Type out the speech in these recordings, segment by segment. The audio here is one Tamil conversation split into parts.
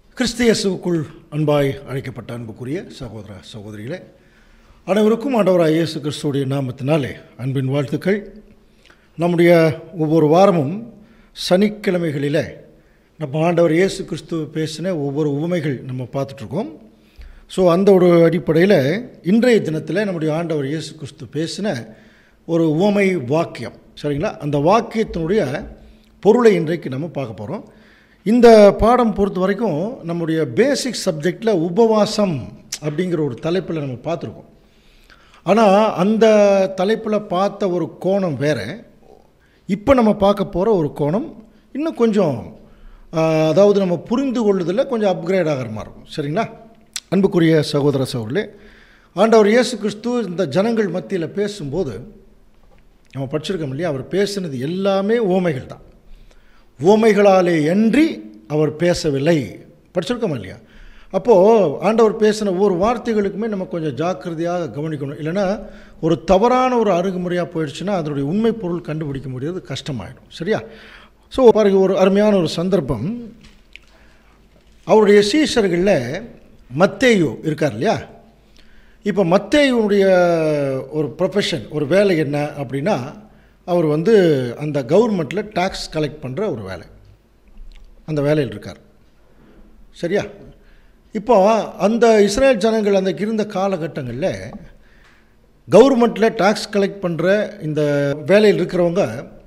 கிறிஸ்தியசுக்குள் அன்பாய் அழைக்கப்பட்ட அன்புக்குரிய சகோதர சகோதரிகளே அனைவருக்கும் ஆண்டவராக இயேசு கிறிஸ்துவுடைய நாமத்தினாலே அன்பின் வாழ்த்துக்கள் நம்முடைய ஒவ்வொரு வாரமும் சனிக்கிழமைகளிலே நம்ம ஆண்டவர் இயேசு கிறிஸ்து பேசின ஒவ்வொரு உவமைகள் நம்ம பார்த்துட்ருக்கோம் ஸோ அந்த ஒரு அடிப்படையில் இன்றைய தினத்தில் நம்முடைய ஆண்டவர் இயேசு கிறிஸ்து பேசின ஒரு உவமை வாக்கியம் சரிங்களா அந்த வாக்கியத்தினுடைய பொருளை இன்றைக்கு நம்ம பார்க்க போகிறோம் இந்த பாடம் பொறுத்த வரைக்கும் நம்முடைய பேசிக் சப்ஜெக்டில் உபவாசம் அப்படிங்கிற ஒரு தலைப்பில் நம்ம பார்த்துருக்கோம் ஆனால் அந்த தலைப்பில் பார்த்த ஒரு கோணம் வேறு இப்போ நம்ம பார்க்க போகிற ஒரு கோணம் இன்னும் கொஞ்சம் ஆஹ், அதாவது நம்ம புரிந்து கொள்ளுதலில் கொஞ்சம் அப்கிரேட் ஆகிற மாதிரி இருக்கும் சரிங்களா அன்புக்குரிய சகோதர சகோதரர்களே ஆண்டவர் இயேசு கிறிஸ்து இந்த ஜனங்கள் மத்தியில் பேசும்போது நம்ம படிச்சிருக்கோம் இல்லையா அவர் பேசினது எல்லாமே ஓமைகள் தான் ஓமைகளாலே அன்றி அவர் பேசவில்லை படிச்சிருக்கோமா இல்லையா அப்போது ஆண்டவர் பேசின ஒவ்வொரு வார்த்தைகளுக்குமே நம்ம கொஞ்சம் ஜாக்கிரதையாக கவனிக்கணும் இல்லைன்னா ஒரு தவறான ஒரு அணுகுமுறையாக போயிடுச்சுன்னா அதனுடைய உண்மை பொருள் கண்டுபிடிக்க முடியாது கஷ்டமாயிடும் சரியா ஸோ பாருங்க ஒரு அருமையான ஒரு சந்தர்ப்பம் அவருடைய சீஷர்களில் மத்தேயு இருக்கார் இல்லையா இப்போ மத்தேயுனுடைய ஒரு ப்ரொஃபஷன் ஒரு வேலை என்ன அப்படின்னா அவர் வந்து அந்த கவர்மெண்ட்டில் டாக்ஸ் கலெக்ட் பண்ணுற ஒரு வேலை அந்த வேலையில் இருக்கார் சரியா இப்போ அந்த இஸ்ரேல் ஜனங்கள் அந்த இருந்த காலகட்டங்களில் கவர்மெண்ட்டில் டாக்ஸ் கலெக்ட் பண்ணுற இந்த வேலையில் இருக்கிறவங்க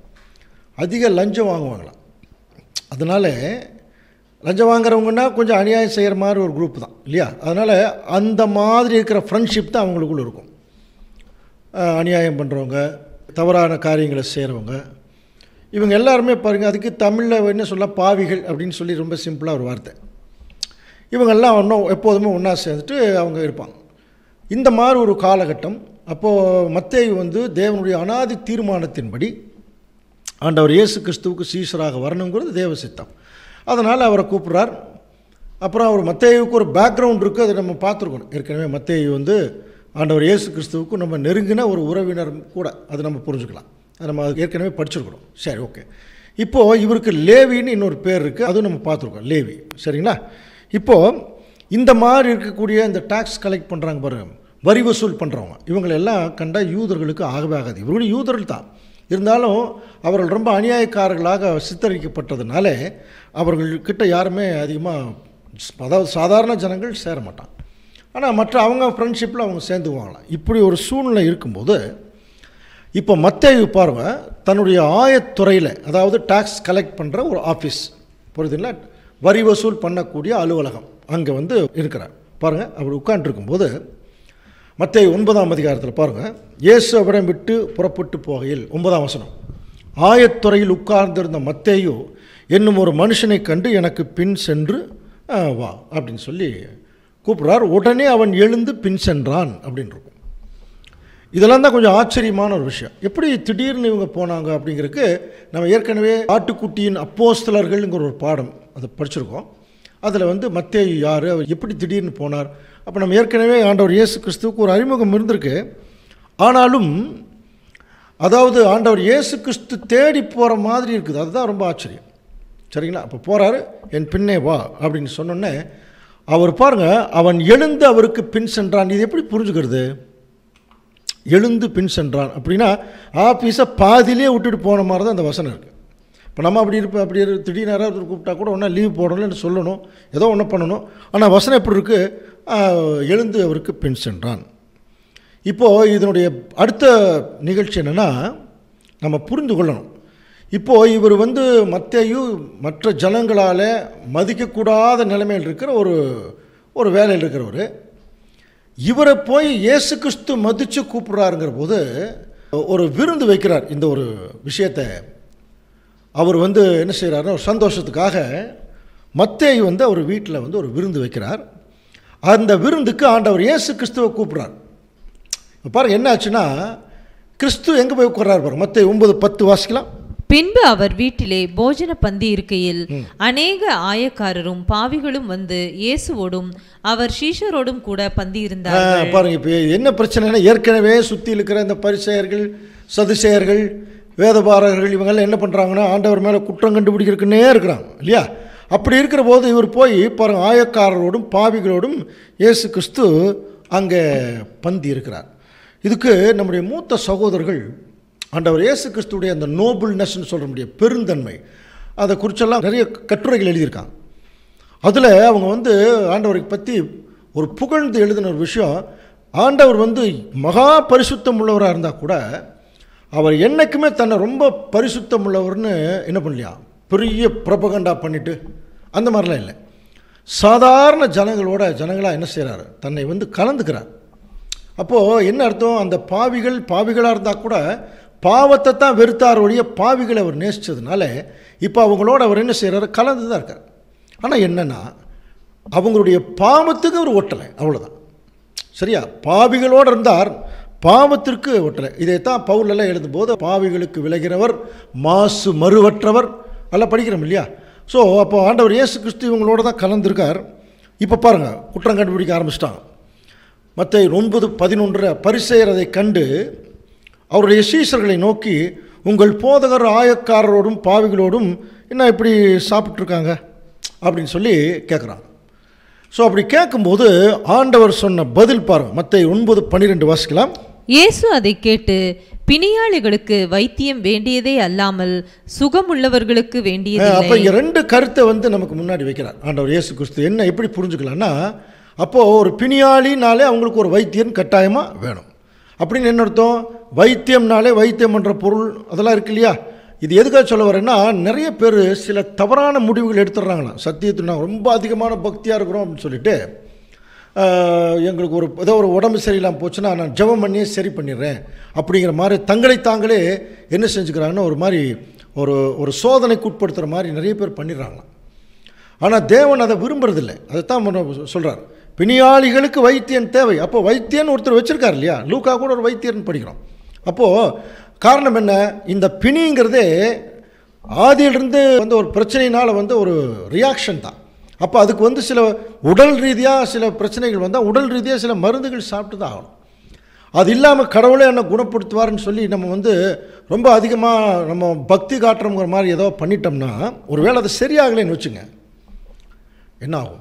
அதிக லஞ்சம் வாங்குவாங்களாம் அதனால் லஞ்சம் வாங்குறவங்கன்னா கொஞ்சம் அநியாயம் செய்கிற மாதிரி ஒரு குரூப் தான் இல்லையா அதனால் அந்த மாதிரி இருக்கிற ஃப்ரெண்ட்ஷிப் தான் அவங்களுக்குள்ள இருக்கும் அஹ், அநியாயம் பண்ணுறவங்க தவறான காரியங்களை செய்கிறவங்க இவங்க எல்லாருமே பாருங்கள் அதுக்கு தமிழில் என்ன சொல்ல பாவிகள் அப்படின்னு சொல்லி ரொம்ப சிம்பிளாக ஒரு வார்த்தை இவங்கெல்லாம் ஒன்றும் எப்போதுமே ஒன்றா சேர்ந்துட்டு அவங்க இருப்பாங்க இந்த மாதிரி ஒரு காலகட்டம் அப்போது மத்தேயு வந்து தேவனுடைய அனாதி தீர்மானத்தின்படி ஆண்டவர் இயேசு கிறிஸ்துவுக்கு சீசராக வரணுங்கிறது தேவ சித்தம் அதனால் அவரை கூப்பிட்றார் அப்புறம் அவர் மத்தேயுவுக்கு ஒரு பேக்ரவுண்ட் இருக்குது அதை நம்ம பார்த்துருக்கணும் ஏற்கனவே மத்தேயு வந்து ஆண்டவர் இயேசு கிறிஸ்துவுக்கு நம்ம நெருங்கின ஒரு உறவினர் கூட அது நம்ம புரிஞ்சுக்கலாம் அது நம்ம அது ஏற்கனவே படிச்சிருக்கிறோம் சரி ஓகே இப்போது இவருக்கு லேவின்னு இன்னொரு பேர் இருக்குது அதுவும் நம்ம பார்த்துருக்கோம் லேவி சரிங்களா இப்போது இந்த மாதிரி இருக்கக்கூடிய இந்த டாக்ஸ் கலெக்ட் பண்ணுறாங்க பாருங்க வரி வசூல் பண்ணுறவங்க இவங்களெல்லாம் கண்டா யூதர்களுக்கு ஆகவே ஆகாது இவர்களும் யூதர்கள் தான் இருந்தாலும் அவர்கள் ரொம்ப அநியாயக்காரர்களாக சித்தரிக்கப்பட்டதுனால அவர்கள்கிட்ட யாருமே அதிகமாக அதாவது சாதாரண ஜனங்கள் சேர மாட்டாங்க ஆனால் மற்ற அவங்க ஃப்ரெண்ட்ஷிப்பில் அவங்க சேர்ந்துக்குவாங்களாம் இப்படி ஒரு சூழ்நிலை இருக்கும்போது இப்போ மத்தேயு பாருங்க தன்னுடைய ஆயத்துறையில் அதாவது டாக்ஸ் கலெக்ட் பண்ணுற ஒரு ஆஃபீஸ் புரியுதுங்களா வரி வசூல் பண்ணக்கூடிய அலுவலகம் அங்கே வந்து இருக்கிறார் பாருங்கள் அவர் உட்காண்ட்ருக்கும்போது மத்தேயு ஒன்பதாம் அதிகாரத்தில் பாருங்கள் இயேசு அவரிடம் விட்டு புறப்பட்டு போகையில் ஒன்பதாம் வசனம் ஆயத்துறையில் உட்கார்ந்திருந்த மத்தேயு என்னும் ஒரு மனுஷனை கண்டு எனக்கு பின் சென்று "ஆ, வா அப்படின்னு சொல்லி கூப்பிட்றார் உடனே அவன் எழுந்து பின் சென்றான் அப்படின்னு இருக்கும் இதெல்லாம் தான் கொஞ்சம் ஆச்சரியமான ஒரு விஷயம் எப்படி திடீர்னு இவங்க போனாங்க அப்படிங்கிறதுக்கு நம்ம ஏற்கனவே ஆட்டுக்குட்டியின் அப்போஸ்தலர்கள்ங்கிற ஒரு பாடம் அதை படிச்சிருக்கோம் அதில் வந்து மத்தேயு யார் அவர் எப்படி திடீர்னு போனார் அப்போ நம்ம ஏற்கனவே ஆண்டவர் இயேசு கிறிஸ்துவுக்கு ஒரு அறிமுகம் இருந்திருக்கு ஆனாலும் அதாவது ஆண்டவர் இயேசு கிறிஸ்து தேடி போகிற மாதிரி இருக்குது அதுதான் ரொம்ப ஆச்சரியம் சரிங்களா அப்போ போகிறாரு என் பின்னே வா அப்படின்னு சொன்னோன்னே அவர் பாருங்க அவன் எழுந்து அவருக்கு பின் சென்றான் இது எப்படி புரிஞ்சுக்கிறது எழுந்து பின் சென்றான் அப்படின்னா ஆஃபீஸை பாதியிலே விட்டுட்டு போன மாதிரி தான் அந்த வசனம் இருக்குது இப்போ நம்ம அப்படி இருப்போம் அப்படி இரு திடீர்னு யாராவது கூப்பிட்டா கூட ஒன்றா லீவ் போடணும்னு சொல்லணும் ஏதோ ஒன்று பண்ணணும் ஆனால் வசனம் எப்படி இருக்குது எழுந்து அவருக்கு பின் சென்றான் இப்போது இதனுடைய அடுத்த நிகழ்ச்சி என்னென்னா நம்ம புரிந்து கொள்ளணும் இப்போது இவர் வந்து மத்தேயு மற்ற ஜனங்களால் மதிக்கக்கூடாத நிலைமையில் இருக்கிற ஒரு ஒரு வேலையில் இருக்கிறவர் இவரை போய் இயேசு கிறிஸ்து மதித்து கூப்பிட்றாருங்கிற போது ஒரு விருந்து வைக்கிறார் இந்த ஒரு விஷயத்தை அவர் வந்து என்ன செய்கிறாருன்னா ஒரு சந்தோஷத்துக்காக மத்தேயு வந்து அவர் வீட்டில் வந்து ஒரு விருந்து வைக்கிறார் அந்த விருந்துக்கு ஆண்டவர் இயேசு கிறிஸ்துவை கூப்பிட்றார் இப்போ பாருங்க என்ன ஆச்சுன்னா கிறிஸ்து எங்கே போய் உட்கார்றாரு பாருங்க மற்ற ஒன்பது பத்து வாசிக்கலாம் பின்பு அவர் வீட்டிலே போஜன பந்தி இருக்கையில் அநேக ஆயக்காரரும் பாவிகளும் வந்து இயேசுவோடும் அவர் சீஷரோடும் கூட பந்தி ஆ, இருந்தார்கள் பாருங்க இப்போ என்ன பிரச்சனைனா ஏற்கனவே சுற்றி இருக்கிற இந்த பரிசெயர்கள் சதுசேயர்கள் வேதபாரகர்கள் இவங்கெல்லாம் என்ன பண்ணுறாங்கன்னா ஆண்டவர் மேலே குற்றம் கண்டுபிடிக்கிறதுக்குன்னே இருக்கிறாங்க இல்லையா அப்படி இருக்கிற போது இவர் போய் பாருங்க ஆயக்காரரோடும் பாவிகளோடும் இயேசு கிறிஸ்து அங்கே பந்தி இருக்கிறார் இதுக்கு நம்முடைய மூத்த சகோதரர்கள் ஆண்டவர் இயேசு கிறிஸ்துடைய அந்த நோபுல்னஸ்ன்னு சொல்ல முடிய பெருந்தன்மை அதை குறிச்செல்லாம் நிறைய கட்டுரைகள் எழுதியிருக்காங்க அதில் அவங்க வந்து ஆண்டவரை பற்றி ஒரு புகழ்ந்து எழுதின ஒரு விஷயம் ஆண்டவர் வந்து மகா பரிசுத்தம் உள்ளவராக இருந்தால் கூட அவர் என்றைக்குமே தன்னை ரொம்ப பரிசுத்தம் உள்ளவர்னு என்ன பண்ணலையா பெரிய பிரபகண்டா பண்ணிட்டு அந்த மாதிரிலாம் இல்லை சாதாரண ஜனங்களோட ஜனங்களாக என்ன செய்கிறாரு தன்னை வந்து கலந்துக்கிறார் அப்போது என்ன அர்த்தம் அந்த பாவிகள் பாவிகளாக இருந்தால் கூட பாவத்தை தான் வெறுத்தார் ஒழிய பாவிகளை அவர் நேசித்ததுனால இப்போ அவங்களோட அவர் என்ன செய்கிறாரு கலந்து தான் இருக்கார் ஆனால் என்னென்னா அவங்களுடைய பாவத்துக்கு அவர் ஒட்டலை அவ்வளோதான் சரியா பாவிகளோடு இருந்தார் பாவத்திற்கு ஒட்டலை இதைத்தான் பவுலெல்லாம் எழுதும்போது பாவிகளுக்கு விலகிறவர் மாசு மறுவற்றவர் எல்லாம் படிக்கிறோம் இல்லையா ஸோ அப்போ ஆண்டவர் இயேசு கிறிஸ்து இவங்களோட தான் கலந்துருக்கார் இப்போ பாருங்கள் குற்றம் கண்டுபிடிக்க ஆரம்பிச்சிட்டாங்க மற்ற ஒன்பது பதினொன்று பரிசெயர் அதை கண்டு அவருடைய சீசர்களை நோக்கி உங்கள் போதகர் ஆயக்காரரோடும் பாவிகளோடும் என்ன இப்படி சாப்பிட்ருக்காங்க அப்படின்னு சொல்லி கேட்குறாங்க ஸோ அப்படி கேட்கும்போது ஆண்டவர் சொன்ன பதில் பாருங்க மற்ற ஒன்பது பன்னிரெண்டு வாசிக்கலாம் இயேசு அதை கேட்டு பிணியாளிகளுக்கு வைத்தியம் வேண்டியதே அல்லாமல் சுகமுள்ளவர்களுக்கு அப்போ வேண்டியதில்லை இங்கே ரெண்டு கருத்தை வந்து நமக்கு முன்னாடி வைக்கிறார் ஆண்டவர் இயேசு கிறிஸ்து என்ன எப்படி புரிஞ்சுக்கலாம்னா அப்போது ஒரு பிணியாளினாலே அவங்களுக்கு ஒரு வைத்தியன் கட்டாயமாக வேணும் அப்படின்னு என்ன அர்த்தம் வைத்தியம்னாலே வைத்தியம் பண்ணுற பொருள் அதெல்லாம் இருக்கு இல்லையா இது எதுக்காக சொல்ல வரேன்னா நிறைய பேர் சில தவறான முடிவுகள் எடுத்துடுறாங்களாம் சத்தியத்தில் நாங்கள் ரொம்ப அதிகமான பக்தியாக இருக்கிறோம் அப்படின்னு சொல்லிட்டு ஆஹ், எங்களுக்கு ஒரு ஏதோ ஒரு உடம்பு சரியில்லாமல் போச்சுன்னா நான் ஜெபம் பண்ணியே சரி பண்ணிடுறேன் அப்படிங்கிற மாதிரி தங்களை தாங்களே என்ன செஞ்சுக்கிறாங்கன்னா ஒரு மாதிரி ஒரு ஒரு சோதனைக்கு உட்படுத்துகிற மாதிரி நிறைய பேர் பண்ணிடுறாங்களாம் ஆனால் தேவன் அதை விரும்புறதில்லை அதைத்தான் சொல்கிறார் பிணியாளிகளுக்கு வைத்தியன் தேவை அப்போ வைத்தியன் ஒருத்தர் வச்சுருக்கார் இல்லையா லூக்கா கூட ஒரு வைத்தியர்னு படிக்கிறோம் அப்போது காரணம் என்ன இந்த பிணிங்கிறதே ஆதியிலிருந்து வந்து ஒரு பிரச்சனையினால் வந்து ஒரு ரியாக்ஷன் தான் அப்போ அதுக்கு வந்து சில உடல் ரீதியாக சில பிரச்சனைகள் வந்தால் உடல் ரீதியாக சில மருந்துகள் சாப்பிட்டு தான் ஆகணும் அது இல்லாமல் கடவுளே என்னை குணப்படுத்துவார்னு சொல்லி நம்ம வந்து ரொம்ப அதிகமாக நம்ம பக்தி காட்டுறோங்கிற மாதிரி ஏதோ பண்ணிட்டோம்னா ஒருவேளை அது சரியாகலைன்னு வச்சுங்க என்ன ஆகும்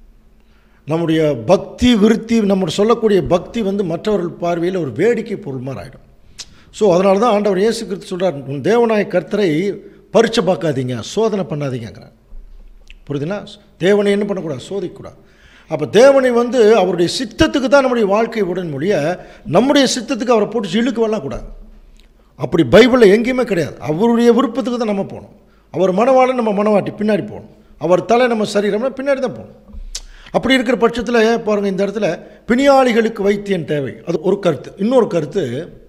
நம்முடைய பக்தி விருத்தி நம்ம சொல்லக்கூடிய பக்தி வந்து மற்றவர்கள் பார்வையில் ஒரு வேடிக்கை பொருள் மாதிரி ஆகிடும் ஸோ அதனால தான் ஆண்டவர் இயேசு கிறிஸ்து சொல்கிறார் உன் தேவனாய கர்த்தரை பரீட்சை பார்க்காதீங்க சோதனை பண்ணாதீங்கிறார் புரியுதுங்களா தேவனை என்ன பண்ணக்கூடாது சோதிக்கக்கூடாது அப்போ தேவனை வந்து அவருடைய சித்தத்துக்கு தான் நம்முடைய வாழ்க்கை உடன் மொழிய நம்முடைய சித்தத்துக்கு அவரை போட்டு இழுக்க வரலாம் கூடாது அப்படி பைபிளில் எங்கேயுமே கிடையாது அவருடைய விருப்பத்துக்கு தான் நம்ம போகணும் அவர் மனவாளன் நம்ம மனவாட்டி பின்னாடி போகணும் அவர் தலை நம்ம சரீரம்னா பின்னாடி தான் போகணும் அப்படி இருக்கிற பட்சத்தில் பாருங்கள் இந்த இடத்துல பிணியாளிகளுக்கு வைத்தியன் தேவை அது ஒரு கருத்து இன்னொரு கருத்து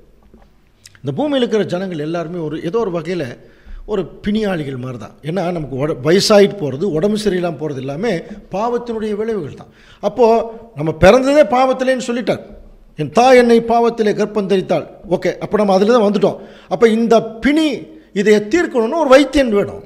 இந்த பூமியில் இருக்கிற ஜனங்கள் எல்லாருமே ஒரு ஏதோ ஒரு வகையில் ஒரு பிணியாளிகள் மாதிரி தான் ஏன்னா நமக்கு உட வயசாகிட்டு போகிறது உடம்பு சரியில்லாமல் போகிறது எல்லாமே பாவத்தினுடைய விளைவுகள் தான் அப்போது நம்ம பிறந்ததே பாவத்திலேன்னு சொல்லிட்டார் என் தாய் என்னை பாவத்திலே கர்ப்பம் தரித்தாள் ஓகே அப்போ நம்ம அதில் தான் வந்துட்டோம் அப்போ இந்த பிணி இதை தீர்க்கணும்னு ஒரு வைத்தியன் வேணும்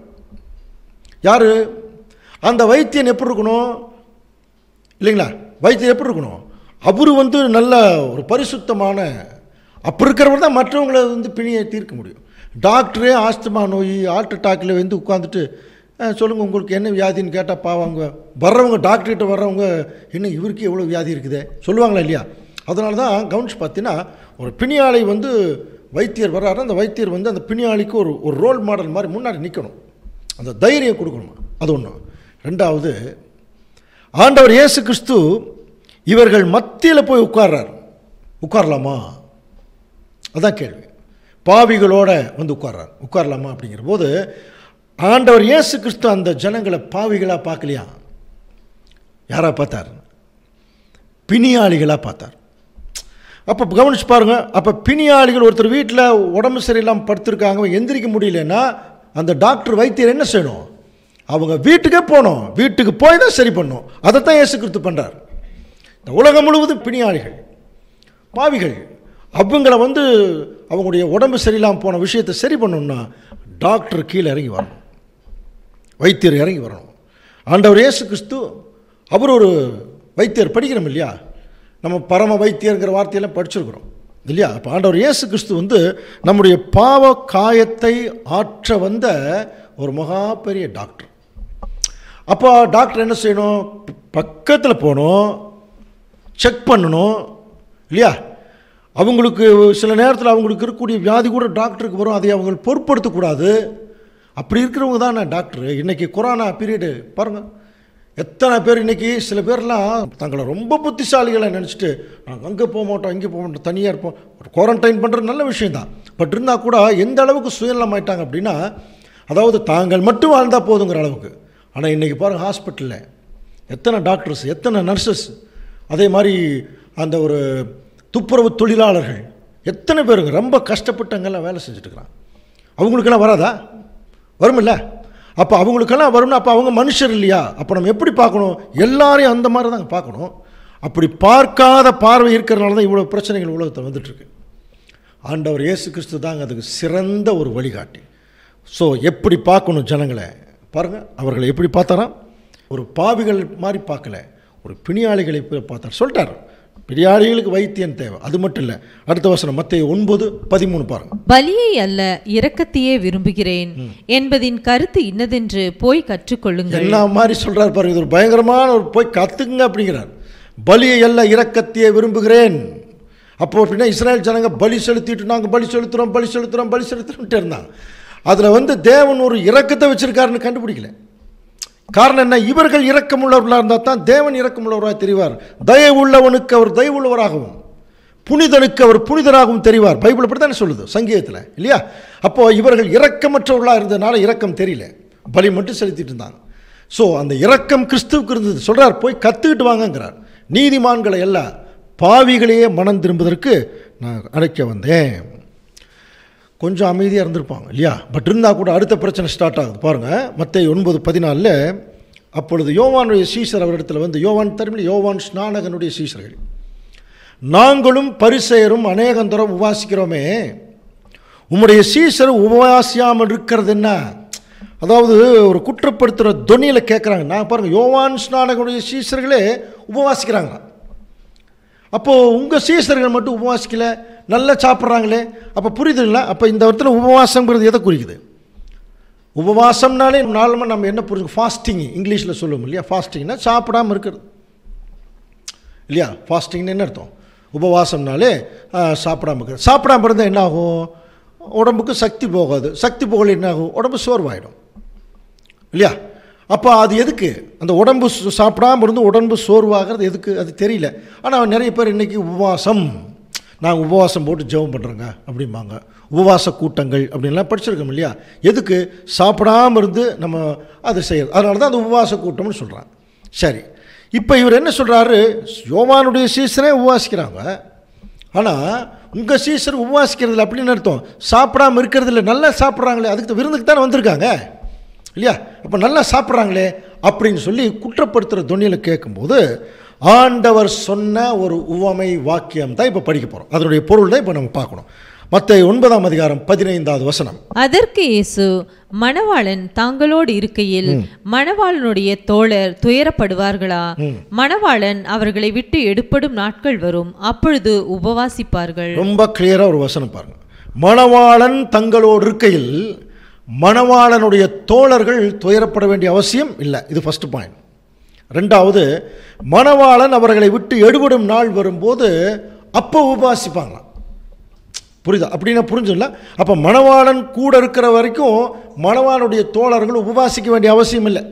யார் அந்த வைத்தியன் எப்படி இருக்கணும் இல்லைங்களா வைத்தியர் எப்படி இருக்கணும் அவர் வந்து நல்ல ஒரு பரிசுத்தமான அப்படி இருக்கிறவர் தான் மற்றவங்களை வந்து பிணியை தீர்க்க முடியும் டாக்டரே ஆஸ்துமா நோய் ஹார்ட் அட்டாக்கில் வந்து உட்காந்துட்டு சொல்லுங்கள் உங்களுக்கு என்ன வியாதின்னு கேட்டால் பாவாங்க வர்றவங்க டாக்டர்கிட்ட வர்றவங்க என்ன இவருக்கு எவ்வளோ வியாதி இருக்குதே சொல்லுவாங்களா இல்லையா அதனால தான் கவனிச்சு பார்த்தீங்கன்னா ஒரு பிணியாளை வந்து வைத்தியர் வர்றாரு அந்த வைத்தியர் வந்து அந்த பிணியாளிக்கு ஒரு ஒரு ரோல் மாடல் மாதிரி முன்னாடி நிற்கணும் அந்த தைரியம் கொடுக்கணும் அது ஒன்று ரெண்டாவது ஆண்டவர் இயேசு கிறிஸ்து இவர்கள் மத்தியில் போய் உட்கார்றார் உட்காரலாமா அதான் கேள்வி பாவிகளோட வந்து உட்கார்றார் உட்காரலாமா அப்படிங்கிற போது ஆண்டவர் இயேசு கிறிஸ்து அந்த ஜனங்களை பாவிகளாக பார்க்கலையா யாரா பார்த்தார் பிணியாளிகளாக பார்த்தார் அப்போ கவனிச்சு பாருங்க அப்போ பிணியாளிகள் ஒருத்தர் வீட்டில் உடம்பு சரியில்லாமல் படுத்திருக்காங்க எந்திரிக்க முடியலன்னா அந்த டாக்டர் வைத்தியர் என்ன செய்யணும் அவங்க வீட்டுக்கே போகணும் வீட்டுக்கு போய் தான் சரி பண்ணும் அதைத்தான் இயேசு கிறிஸ்து பண்ணுறார் இந்த உலகம் முழுவதும் பிணியாளிகள் பாவிகள் அவங்கள வந்து அவங்களுடைய உடம்பு சரியில்லாமல் போன விஷயத்தை சரி பண்ணணும்னா டாக்டர் கீழே இறங்கி வரணும் வைத்தியர் இறங்கி வரணும் ஆண்டவர் இயேசு கிறிஸ்து அவர் ஒரு வைத்தியர் படிக்கிறோம் இல்லையா நம்ம பரம வைத்தியர்ங்கிற வார்த்தையெல்லாம் படிச்சிருக்கிறோம் இல்லையா அப்போ ஆண்டவர் இயேசு கிறிஸ்து வந்து நம்முடைய பாவ காயத்தை ஆற்ற வந்த ஒரு மகா பெரிய டாக்டர் அப்போ டாக்டர் என்ன செய்யணும் பக்கத்தில் போகணும் செக் பண்ணணும் இல்லையா அவங்களுக்கு சில நேரத்தில் அவங்களுக்கு இருக்கக்கூடிய வியாதி கூட டாக்டருக்கு வரும் அதை அவங்க பொருட்படுத்தக்கூடாது அப்படி இருக்கிறவங்க தானே டாக்டர் இன்றைக்கி கொரோனா பீரியடு பாருங்கள் எத்தனை பேர் இன்றைக்கி சில பேர்லாம் தங்களை ரொம்ப புத்திசாலிகளை நினச்சிட்டு நாங்கள் அங்கே போக மாட்டோம் இங்கே போக மாட்டோம் தனியாக இருப்போம் குவாரண்டைன் பண்ணுறது நல்ல விஷயந்தான் பட் இருந்தால் கூட எந்த அளவுக்கு சுயநலம் ஆயிட்டாங்க அப்படின்னா அதாவது தாங்கள் மட்டும் வாழ்ந்தால் போதுங்கிற அளவுக்கு ஆனால் இன்றைக்கி பாருங்கள் ஹாஸ்பிட்டலில் எத்தனை டாக்டர்ஸ் எத்தனை நர்சஸ் அதே மாதிரி அந்த ஒரு துப்புரவு தொழிலாளர்கள் எத்தனை பேருங்க ரொம்ப கஷ்டப்பட்டு அங்கெல்லாம் வேலை செஞ்சுட்டுருக்குறாங்க அவங்களுக்கெல்லாம் வராதா வருமில்ல அப்போ அவங்களுக்கெல்லாம் வரும்னா அப்போ அவங்க மனுஷர் இல்லையா அப்போ நம்ம எப்படி பார்க்கணும் எல்லாரையும் அந்த மாதிரி தாங்க பார்க்கணும் அப்படி பார்க்காத பார்வை இருக்கிறனால தான் இவ்வளோ பிரச்சனைகள் உலகத்தில் வந்துட்டுருக்கு ஆண்டவர் இயேசு கிறிஸ்து தாங்க அதுக்கு சிறந்த ஒரு வழிகாட்டி ஸோ எப்படி பார்க்கணும் ஜனங்களை பாருங்கள் அவர்களை எப்படி பார்த்தாராம் ஒரு பாவிகள் மாதிரி பார்க்கல ஒரு பிணியாளிகளை போய் பார்த்தார் சொல்லிட்டார் பிணியாளிகளுக்கு வைத்தியம் தேவை அது மட்டும் இல்லை அடுத்த வசனம் மத்திய ஒன்பது பதிமூணு பாருங்கள் பலியை அல்ல இரக்கத்தையே விரும்புகிறேன் என்பதின் கருத்து இன்னதென்று போய் கற்றுக்கொள்ளுங்கள் என்ன மாதிரி சொல்றார் பாருங்க இது ஒரு பயங்கரமான ஒரு போய் கத்துக்குங்க அப்படிங்கிறார் பலியை எல்லாம் இரக்கத்தையே விரும்புகிறேன் அப்போ அப்படின்னா இஸ்ரேல் ஜனங்க பலி செலுத்திட்டு நாங்கள் பலி செலுத்துகிறோம் பலி செலுத்துகிறோம் பலி செலுத்துறோம்ட்டு இருந்தாங்க அதில் வந்து தேவன் ஒரு இரக்கத்தை வச்சிருக்காருன்னு கண்டுபிடிக்கல காரணம் என்ன இவர்கள் இரக்கமுள்ளவர்களாக இருந்தால் தான் தேவன் இரக்கமுள்ளவராக தெரிவார் தயவுள்ளவனுக்கு அவர் தயவுள்ளவராகவும் புனிதனுக்கு அவர் புனிதராகவும் தெரிவார் பைபிள் அப்படி தானே சொல்லுது சங்கீதத்தில் இல்லையா அப்போது இவர்கள் இரக்கமற்றவர்களாக இருந்ததுனால இரக்கம் தெரியல பலி மட்டும் செலுத்திட்டு இருந்தாங்க ஸோ அந்த இரக்கம் கிறிஸ்துவுக்கு இருந்தது சொல்கிறார் போய் கற்றுக்கிட்டு வாங்கங்கிறார் நீதிமான்களை எல்லாம் பாவிகளையே மனம் திரும்புவதற்கு நான் அழைக்க வந்தேன் கொஞ்சம் அமைதியாக இருந்திருப்பாங்க இல்லையா பட் இருந்தால் கூட அடுத்த பிரச்சனை ஸ்டார்ட் ஆகுது பாருங்கள் மற்ற ஒன்பது பதினாலில் அப்பொழுது யோவானுடைய சீசர் அவரிடத்தில் வந்து யோவான் தருமில் யோவான் ஸ்நானகனுடைய சீசர்கள் நாங்களும் பரிசெயரும் அநேகந்தரம் உபாசிக்கிறோமே உம்முடைய சீசர் உபவாசியாமல் இருக்கிறது என்ன அதாவது ஒரு குற்றப்படுத்துகிற தொனியில் கேட்குறாங்க நான் பாருங்கள் யோவான் ஸ்நானகனுடைய சீசர்களே உபவாசிக்கிறாங்க அப்போது உங்கள் சீசர்கள் மட்டும் உபவாசிக்கல நல்லா சாப்பிட்றாங்களே அப்போ புரியுதுங்களா அப்போ இந்த இடத்துல உபவாசங்கிறது எதை குறிக்குது உபவாசம்னாலே நார்மலாக நம்ம என்ன புரிஞ்சு ஃபாஸ்டிங் இங்கிலீஷில் சொல்லுவோம் இல்லையா ஃபாஸ்டிங்னா சாப்பிடாமல் இருக்கிறது இல்லையா ஃபாஸ்டிங்னு என்ன அர்த்தம் உபவாசம்னாலே ஆ, சாப்பிடாம இருக்கிறது சாப்பிடாம இருந்தால் என்ன ஆகும் உடம்புக்கு சக்தி போகாது சக்தி போகல என்ன ஆகும் உடம்பு சோர்வாயிடும் இல்லையா அப்போ அது எதுக்கு அந்த உடம்பு சு- சாப்பிடாம இருந்து உடம்பு சோர்வாகிறது எதுக்கு அது தெரியல ஆனால் நிறைய பேர் இன்றைக்கி உபவாசம் நாங்கள் உபவாசம் போட்டு ஜெபம் பண்ணுறோங்க அப்படிம்பாங்க உபவாச கூட்டங்கள் அப்படின்லாம் படிச்சிருக்கோம் இல்லையா எதுக்கு சாப்பிடாம இருந்து நம்ம அதை செய்யறது அதனால தான் அந்த உபவாச கூட்டம்னு சொல்கிறாங்க சரி இப்போ இவர் என்ன சொல்கிறாரு யோவானுடைய சீசனே உபவாசிக்கிறாங்க ஆனால் உங்கள் சீசர் உபவாசிக்கிறதுல அப்படின்னு அர்த்தம் சாப்பிடாம இருக்கிறதுல நல்லா சாப்பிட்றாங்களே அதுக்கு தான் விருந்துக்கு தானே வந்திருக்காங்க இல்லையா அப்போ நல்லா சாப்பிட்றாங்களே அப்படின்னு சொல்லி குற்றப்படுத்துகிற தொனியில் கேட்கும்போது ஆண்டவர் சொன்ன ஒரு உவமை வாக்கியம் தான் இப்போ படிக்க போகிறோம் அதனுடைய பொருள் தான் இப்போ நம்ம பார்க்கணும் மற்ற ஒன்பதாம் அதிகாரம் பதினைந்தாவது வசனம் அதற்கு இயேசு மணவாளன் தாங்களோடு இருக்கையில் மணவாளனுடைய தோழர் துயரப்படுவார்களா மணவாளன் அவர்களை விட்டு எடுப்படும் நாட்கள் வரும் அப்பொழுது உபவாசிப்பார்கள் ரொம்ப கிளியராக ஒரு வசனம் பாருங்க மணவாளன் தங்களோடு இருக்கையில் மணவாளனுடைய தோழர்கள் துயரப்பட வேண்டிய அவசியம் இல்லை இது ஃபர்ஸ்ட் பாயிண்ட் ரெண்டாவது மணவாளன் அவர்களை விட்டு எடுபடும் நாள் வரும்போது அப்போ உபாசிப்பாங்களாம் புரியுதா அப்படின்னா புரிஞ்சுல அப்போ மணவாளன் கூட இருக்கிற வரைக்கும் மணவாளுடைய தோழர்கள் உபவாசிக்க வேண்டிய அவசியம் இல்லை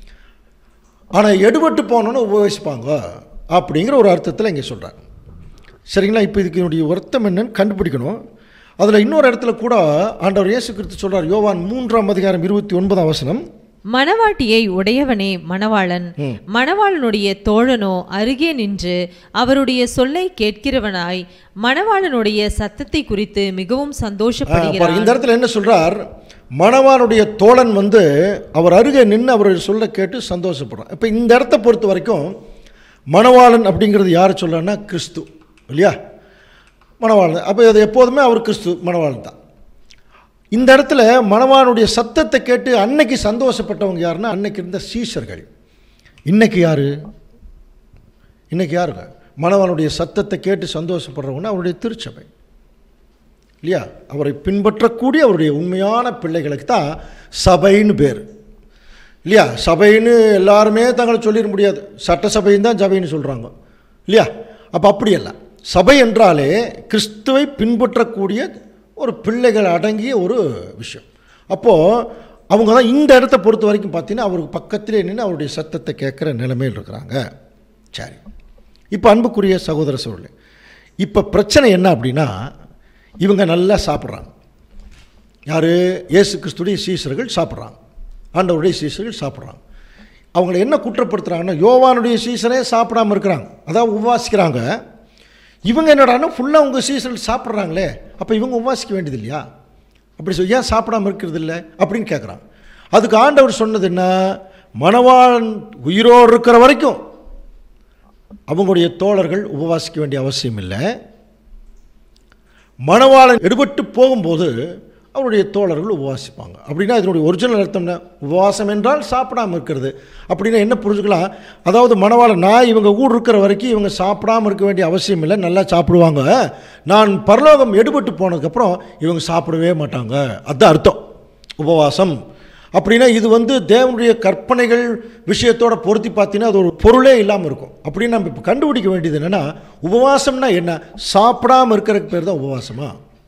ஆனால் எடுபட்டு போனோன்னு உபவாசிப்பாங்க அப்படிங்கிற ஒரு அர்த்தத்தில் இங்கே சொல்கிறாங்க சரிங்களா இப்போ இதுக்கு என்னுடைய அர்த்தம் என்னன்னு கண்டுபிடிக்கணும் அதில் இன்னொரு இடத்துல கூட ஆண்டவர் இயேசு கிறிஸ்து சொல்கிறார் யோவான் மூன்றாம் அதிகாரம் இருபத்தி ஒன்பதாம் வசனம் மணவாட்டியை உடையவனே மணவாளன் மணவாளனுடைய தோழனோ அருகே நின்று அவருடைய சொல்லை கேட்கிறவனாய் மணவாளனுடைய சத்தத்தை குறித்து மிகவும் ஆ, பாரு, சந்தோஷப்படுகிறான் இந்த இடத்துல என்ன சொல்றார் மணவானுடைய தோழன் வந்து அவர் அருகே நின்று அவர் சொல்ல கேட்டு சந்தோஷப்படுறான் இப்போ இந்த இடத்த பொறுத்த வரைக்கும் மணவாளன் அப்படிங்கிறது யார் சொல்லனா கிறிஸ்து இல்லையா மணவாளன் அப்போ அது எப்போதுமே அவர் கிறிஸ்து மணவாளன் தான் இந்த இடத்துல மணவானுடைய சத்தத்தை கேட்டு அன்னைக்கு சந்தோஷப்பட்டவங்க யாருன்னா அன்னைக்கு இருந்த சீஷர்கள் இன்னைக்கு யாரு இன்னைக்கு யாருங்க மணவானுடைய சத்தத்தை கேட்டு சந்தோஷப்படுறவங்கன்னா அவருடைய திருச்சபை இல்லையா அவரை பின்பற்றக்கூடிய அவருடைய உண்மையான பிள்ளைகளுக்கு தான் சபைன்னு பேர் இல்லையா சபைன்னு எல்லாருமே தங்களை சொல்லிட முடியாது சட்டசபையும் தான் சபைன்னு சொல்கிறாங்க இல்லையா அப்போ அப்படி அல்ல சபை என்றாலே கிறிஸ்துவை பின்பற்றக்கூடிய ஒரு பிள்ளைகள் அடங்கிய ஒரு விஷயம் அப்போது அவங்க தான் இந்த இடத்த பொறுத்த வரைக்கும் பார்த்தீங்கன்னா அவருக்கு பக்கத்திலே நின்று அவருடைய சத்தத்தை கேட்குற நிலைமையில் இருக்கிறாங்க சரி இப்போ அன்புக்குரிய சகோதர சோழர்களே இப்போ பிரச்சனை என்ன அப்படின்னா இவங்க நல்லா சாப்பிட்றாங்க யார் இயேசு கிறிஸ்துடைய சீசர்கள் சாப்பிட்றாங்க ஆண்டவருடைய சீசர்கள் சாப்பிட்றாங்க அவங்கள என்ன குற்றப்படுத்துகிறாங்கன்னா யோவானுடைய சீசரே சாப்பிடாம இருக்கிறாங்க அதாவது உபவாசிக்கிறாங்க இவங்க என்னடான்னா ஃபுல்லாக உங்கள் சீசர்கள் சாப்பிட்றாங்களே அப்போ இவங்க உபவாசிக்க வேண்டியது இல்லையா அப்படி சொல்லி ஏன் சாப்பிடாம இருக்கிறது இல்லை அப்படின்னு கேட்குறாங்க அதுக்கு ஆண்டவர் சொன்னது என்ன மணவாளன் உயிரோடு இருக்கிற வரைக்கும் அவங்களுடைய தோழர்கள் உபவாசிக்க வேண்டிய அவசியம் இல்லை மணவாளன் எடுபட்டு போகும்போது அவருடைய தோழர்கள் உபவாசிப்பாங்க அப்படின்னா இதனுடைய ஒரிஜினல் அர்த்தம் என்ன உபவாசம் என்றால் சாப்பிடாம இருக்கிறது அப்படின்னா என்ன புரிஞ்சுக்கலாம் அதாவது மணவாளன் நான் இவங்க கூட இருக்கிற வரைக்கும் இவங்க சாப்பிடாம இருக்க வேண்டிய அவசியம் இல்லை நல்லா சாப்பிடுவாங்க நான் பரலோகம் எடுபட்டு போனதுக்கப்புறம் இவங்க சாப்பிடவே மாட்டாங்க அதுதான் அர்த்தம் உபவாசம் அப்படின்னா இது வந்து தேவனுடைய கற்பனைகள் விஷயத்தோட பொருத்தி பார்த்தீங்கன்னா அது ஒரு பொருளே இல்லாமல் இருக்கும் அப்படின்னு நம்ம இப்போ கண்டுபிடிக்க வேண்டியது என்னென்னா உபவாசம்னா என்ன சாப்பிடாம இருக்கிறதுக்கு பேர் தான் உபவாசமா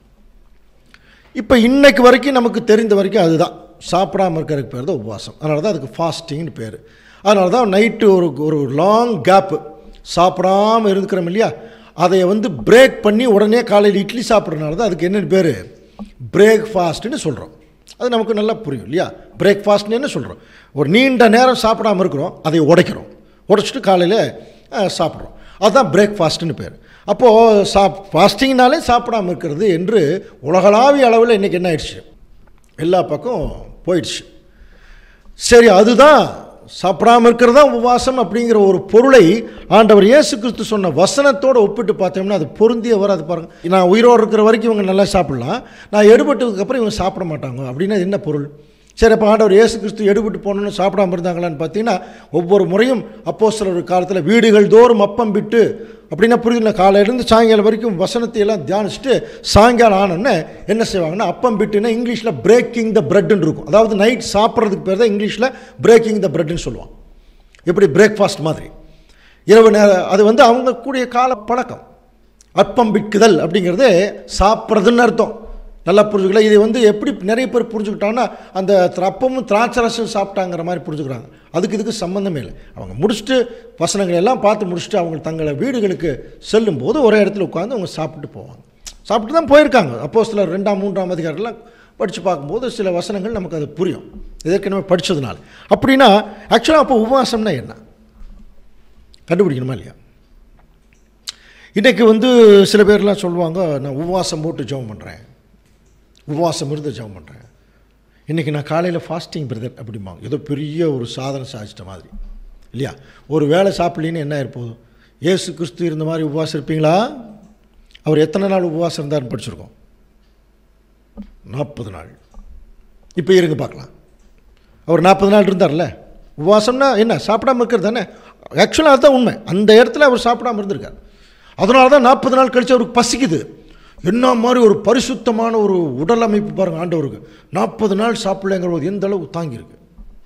இப்போ இன்னைக்கு வரைக்கும் நமக்கு தெரிந்த வரைக்கும் அதுதான் சாப்பிடாம இருக்கிறதுக்கு பேர் தான் உபவாசம் அதனால தான் அதுக்கு ஃபாஸ்டிங்னு பேர் அதனால தான் நைட்டு ஒரு ஒரு லாங் கேப்பு சாப்பிடாம இருக்கிறோம் இல்லையா அதை வந்து பிரேக் பண்ணி உடனே காலையில் இட்லி சாப்பிட்றதுனால தான் அதுக்கு என்னென்னு பேர் பிரேக் ஃபாஸ்ட்டுன்னு சொல்கிறோம் அது நமக்கு நல்லா புரியும் இல்லையா பிரேக்ஃபாஸ்ட்னு என்ன சொல்கிறோம் ஒரு நீண்ட நேரம் சாப்பிடாம இருக்கிறோம் அதை உடைக்கிறோம் உடைச்சிட்டு காலையில் சாப்பிட்றோம் அதுதான் பிரேக்ஃபாஸ்ட்டுன்னு பேர் அப்போது சா ஃபாஸ்டிங்னாலே சாப்பிடாம இருக்கிறது என்று உலகளாவிய அளவில் இன்றைக்கி என்ன ஆயிடுச்சு எல்லா பக்கம் போயிடுச்சு சரி அதுதான் சாப்பிடாம இருக்கிறது தான் உபவாசம் அப்படிங்கிற ஒரு பொருளை ஆண்டவர் இயேசு கிறிஸ்து சொன்ன வசனத்தோடு ஒப்பிட்டு பார்த்தோம்னா அது பொருந்திய வராது பாருங்க நான் உயிரோடு இருக்கிற வரைக்கும் இவங்க நல்லா சாப்பிடலாம் நான் எடுபட்டதுக்கப்புறம் இவங்க சாப்பிட மாட்டாங்க அப்படின்னா அது என்ன பொருள் சரி அப்போ ஆண்டவர் இயேசு கிறிஸ்து எடுபட்டு போகணுன்னு சாப்பிடாம இருந்தாங்களான்னு பார்த்தீங்கன்னா ஒவ்வொரு முறையும் அப்போ சிலர் காலத்தில் வீடுகள் தோறும் அப்பம் விட்டு அப்படின்னா புரியுதுல காலையிலேருந்து சாயங்காலம் வரைக்கும் வசனத்தை எல்லாம் தியானிச்சுட்டு சாயங்காலம் ஆனோடனே என்ன செய்வாங்கன்னா அப்பம் பிட்டுன்னா இங்கிலீஷில் பிரேக்கிங் த பிரெட்னு இருக்கும் அதாவது நைட் சாப்பிட்றதுக்கு பேர் தான் இங்கிலீஷில் பிரேக்கிங் த பிரெட்னு சொல்லுவாங்க எப்படி பிரேக்ஃபாஸ்ட் மாதிரி இரவு நேரம் அது வந்து அவங்க கூடிய கால பழக்கம் அற்பம் பிட்குதல் அப்படிங்கிறது சாப்பிட்றதுன்னு அர்த்தம் நல்லா புரிஞ்சுக்கல இது வந்து எப்படி நிறைய பேர் புரிஞ்சுக்கிட்டாங்கன்னா அந்த அப்பமும் திராட்சை ரசம் சாப்பிட்டாங்கிற மாதிரி புரிஞ்சுக்கிறாங்க அதுக்கு இதுக்கு சம்மந்தமே இல்லை அவங்க முடிச்சுட்டு வசனங்கள் எல்லாம் பார்த்து முடிச்சுட்டு அவங்க தங்களை வீடுகளுக்கு செல்லும்போது ஒரே இடத்துல உட்காந்து அவங்க சாப்பிட்டு போவாங்க சாப்பிட்டு தான் போயிருக்காங்க அப்போ சில ரெண்டாம் மூன்றாம் அதிகாரம்லாம் படித்து பார்க்கும்போது சில வசனங்கள் நமக்கு அது புரியும் ஏற்கனவே படித்ததுனால அப்படின்னா ஆக்சுவலாக அப்போ உபவாசம்னா என்ன கண்டுபிடிக்கணுமா இல்லையா இன்றைக்கி வந்து சில பேர்லாம் சொல்லுவாங்க நான் உபவாசம் போட்டு ஜெபம் பண்ணுறேன் உபவாசம் இருந்து ஜெபம் பண்ணுறேன் இன்றைக்கி நான் காலையில் ஃபாஸ்டிங் பிரதர் அப்படிம்பாங்க ஏதோ பெரிய ஒரு சாதனை சாதிச்சிட்ட மாதிரி இல்லையா ஒரு வேலை சாப்பிட்லின்னு என்ன இருப்போதும் ஏசு கிறிஸ்து இருந்த மாதிரி உபவாசம் இருப்பீங்களா அவர் எத்தனை நாள் உபவாசம் இருந்தார்னு படிச்சிருக்கோம் நாற்பது நாள் இப்போ இருங்க பார்க்கலாம் அவர் நாற்பது நாள் இருந்தார்ல உபவாசம்னா என்ன சாப்பிடாம இருக்கிறது தானே ஆக்சுவலாக அதுதான் உண்மை அந்த இடத்துல அவர் சாப்பிடாம இருந்திருக்கார் அதனால தான் நாற்பது நாள் கழித்து அவருக்கு பசிக்குது என்ன மாதிரி ஒரு பரிசுத்தமான ஒரு உடல் அமைப்பு பாருங்கள் ஆண்டவருக்கு நாற்பது நாள் சாப்பிடலைங்கிற போது எந்த அளவு தாங்கியிருக்கு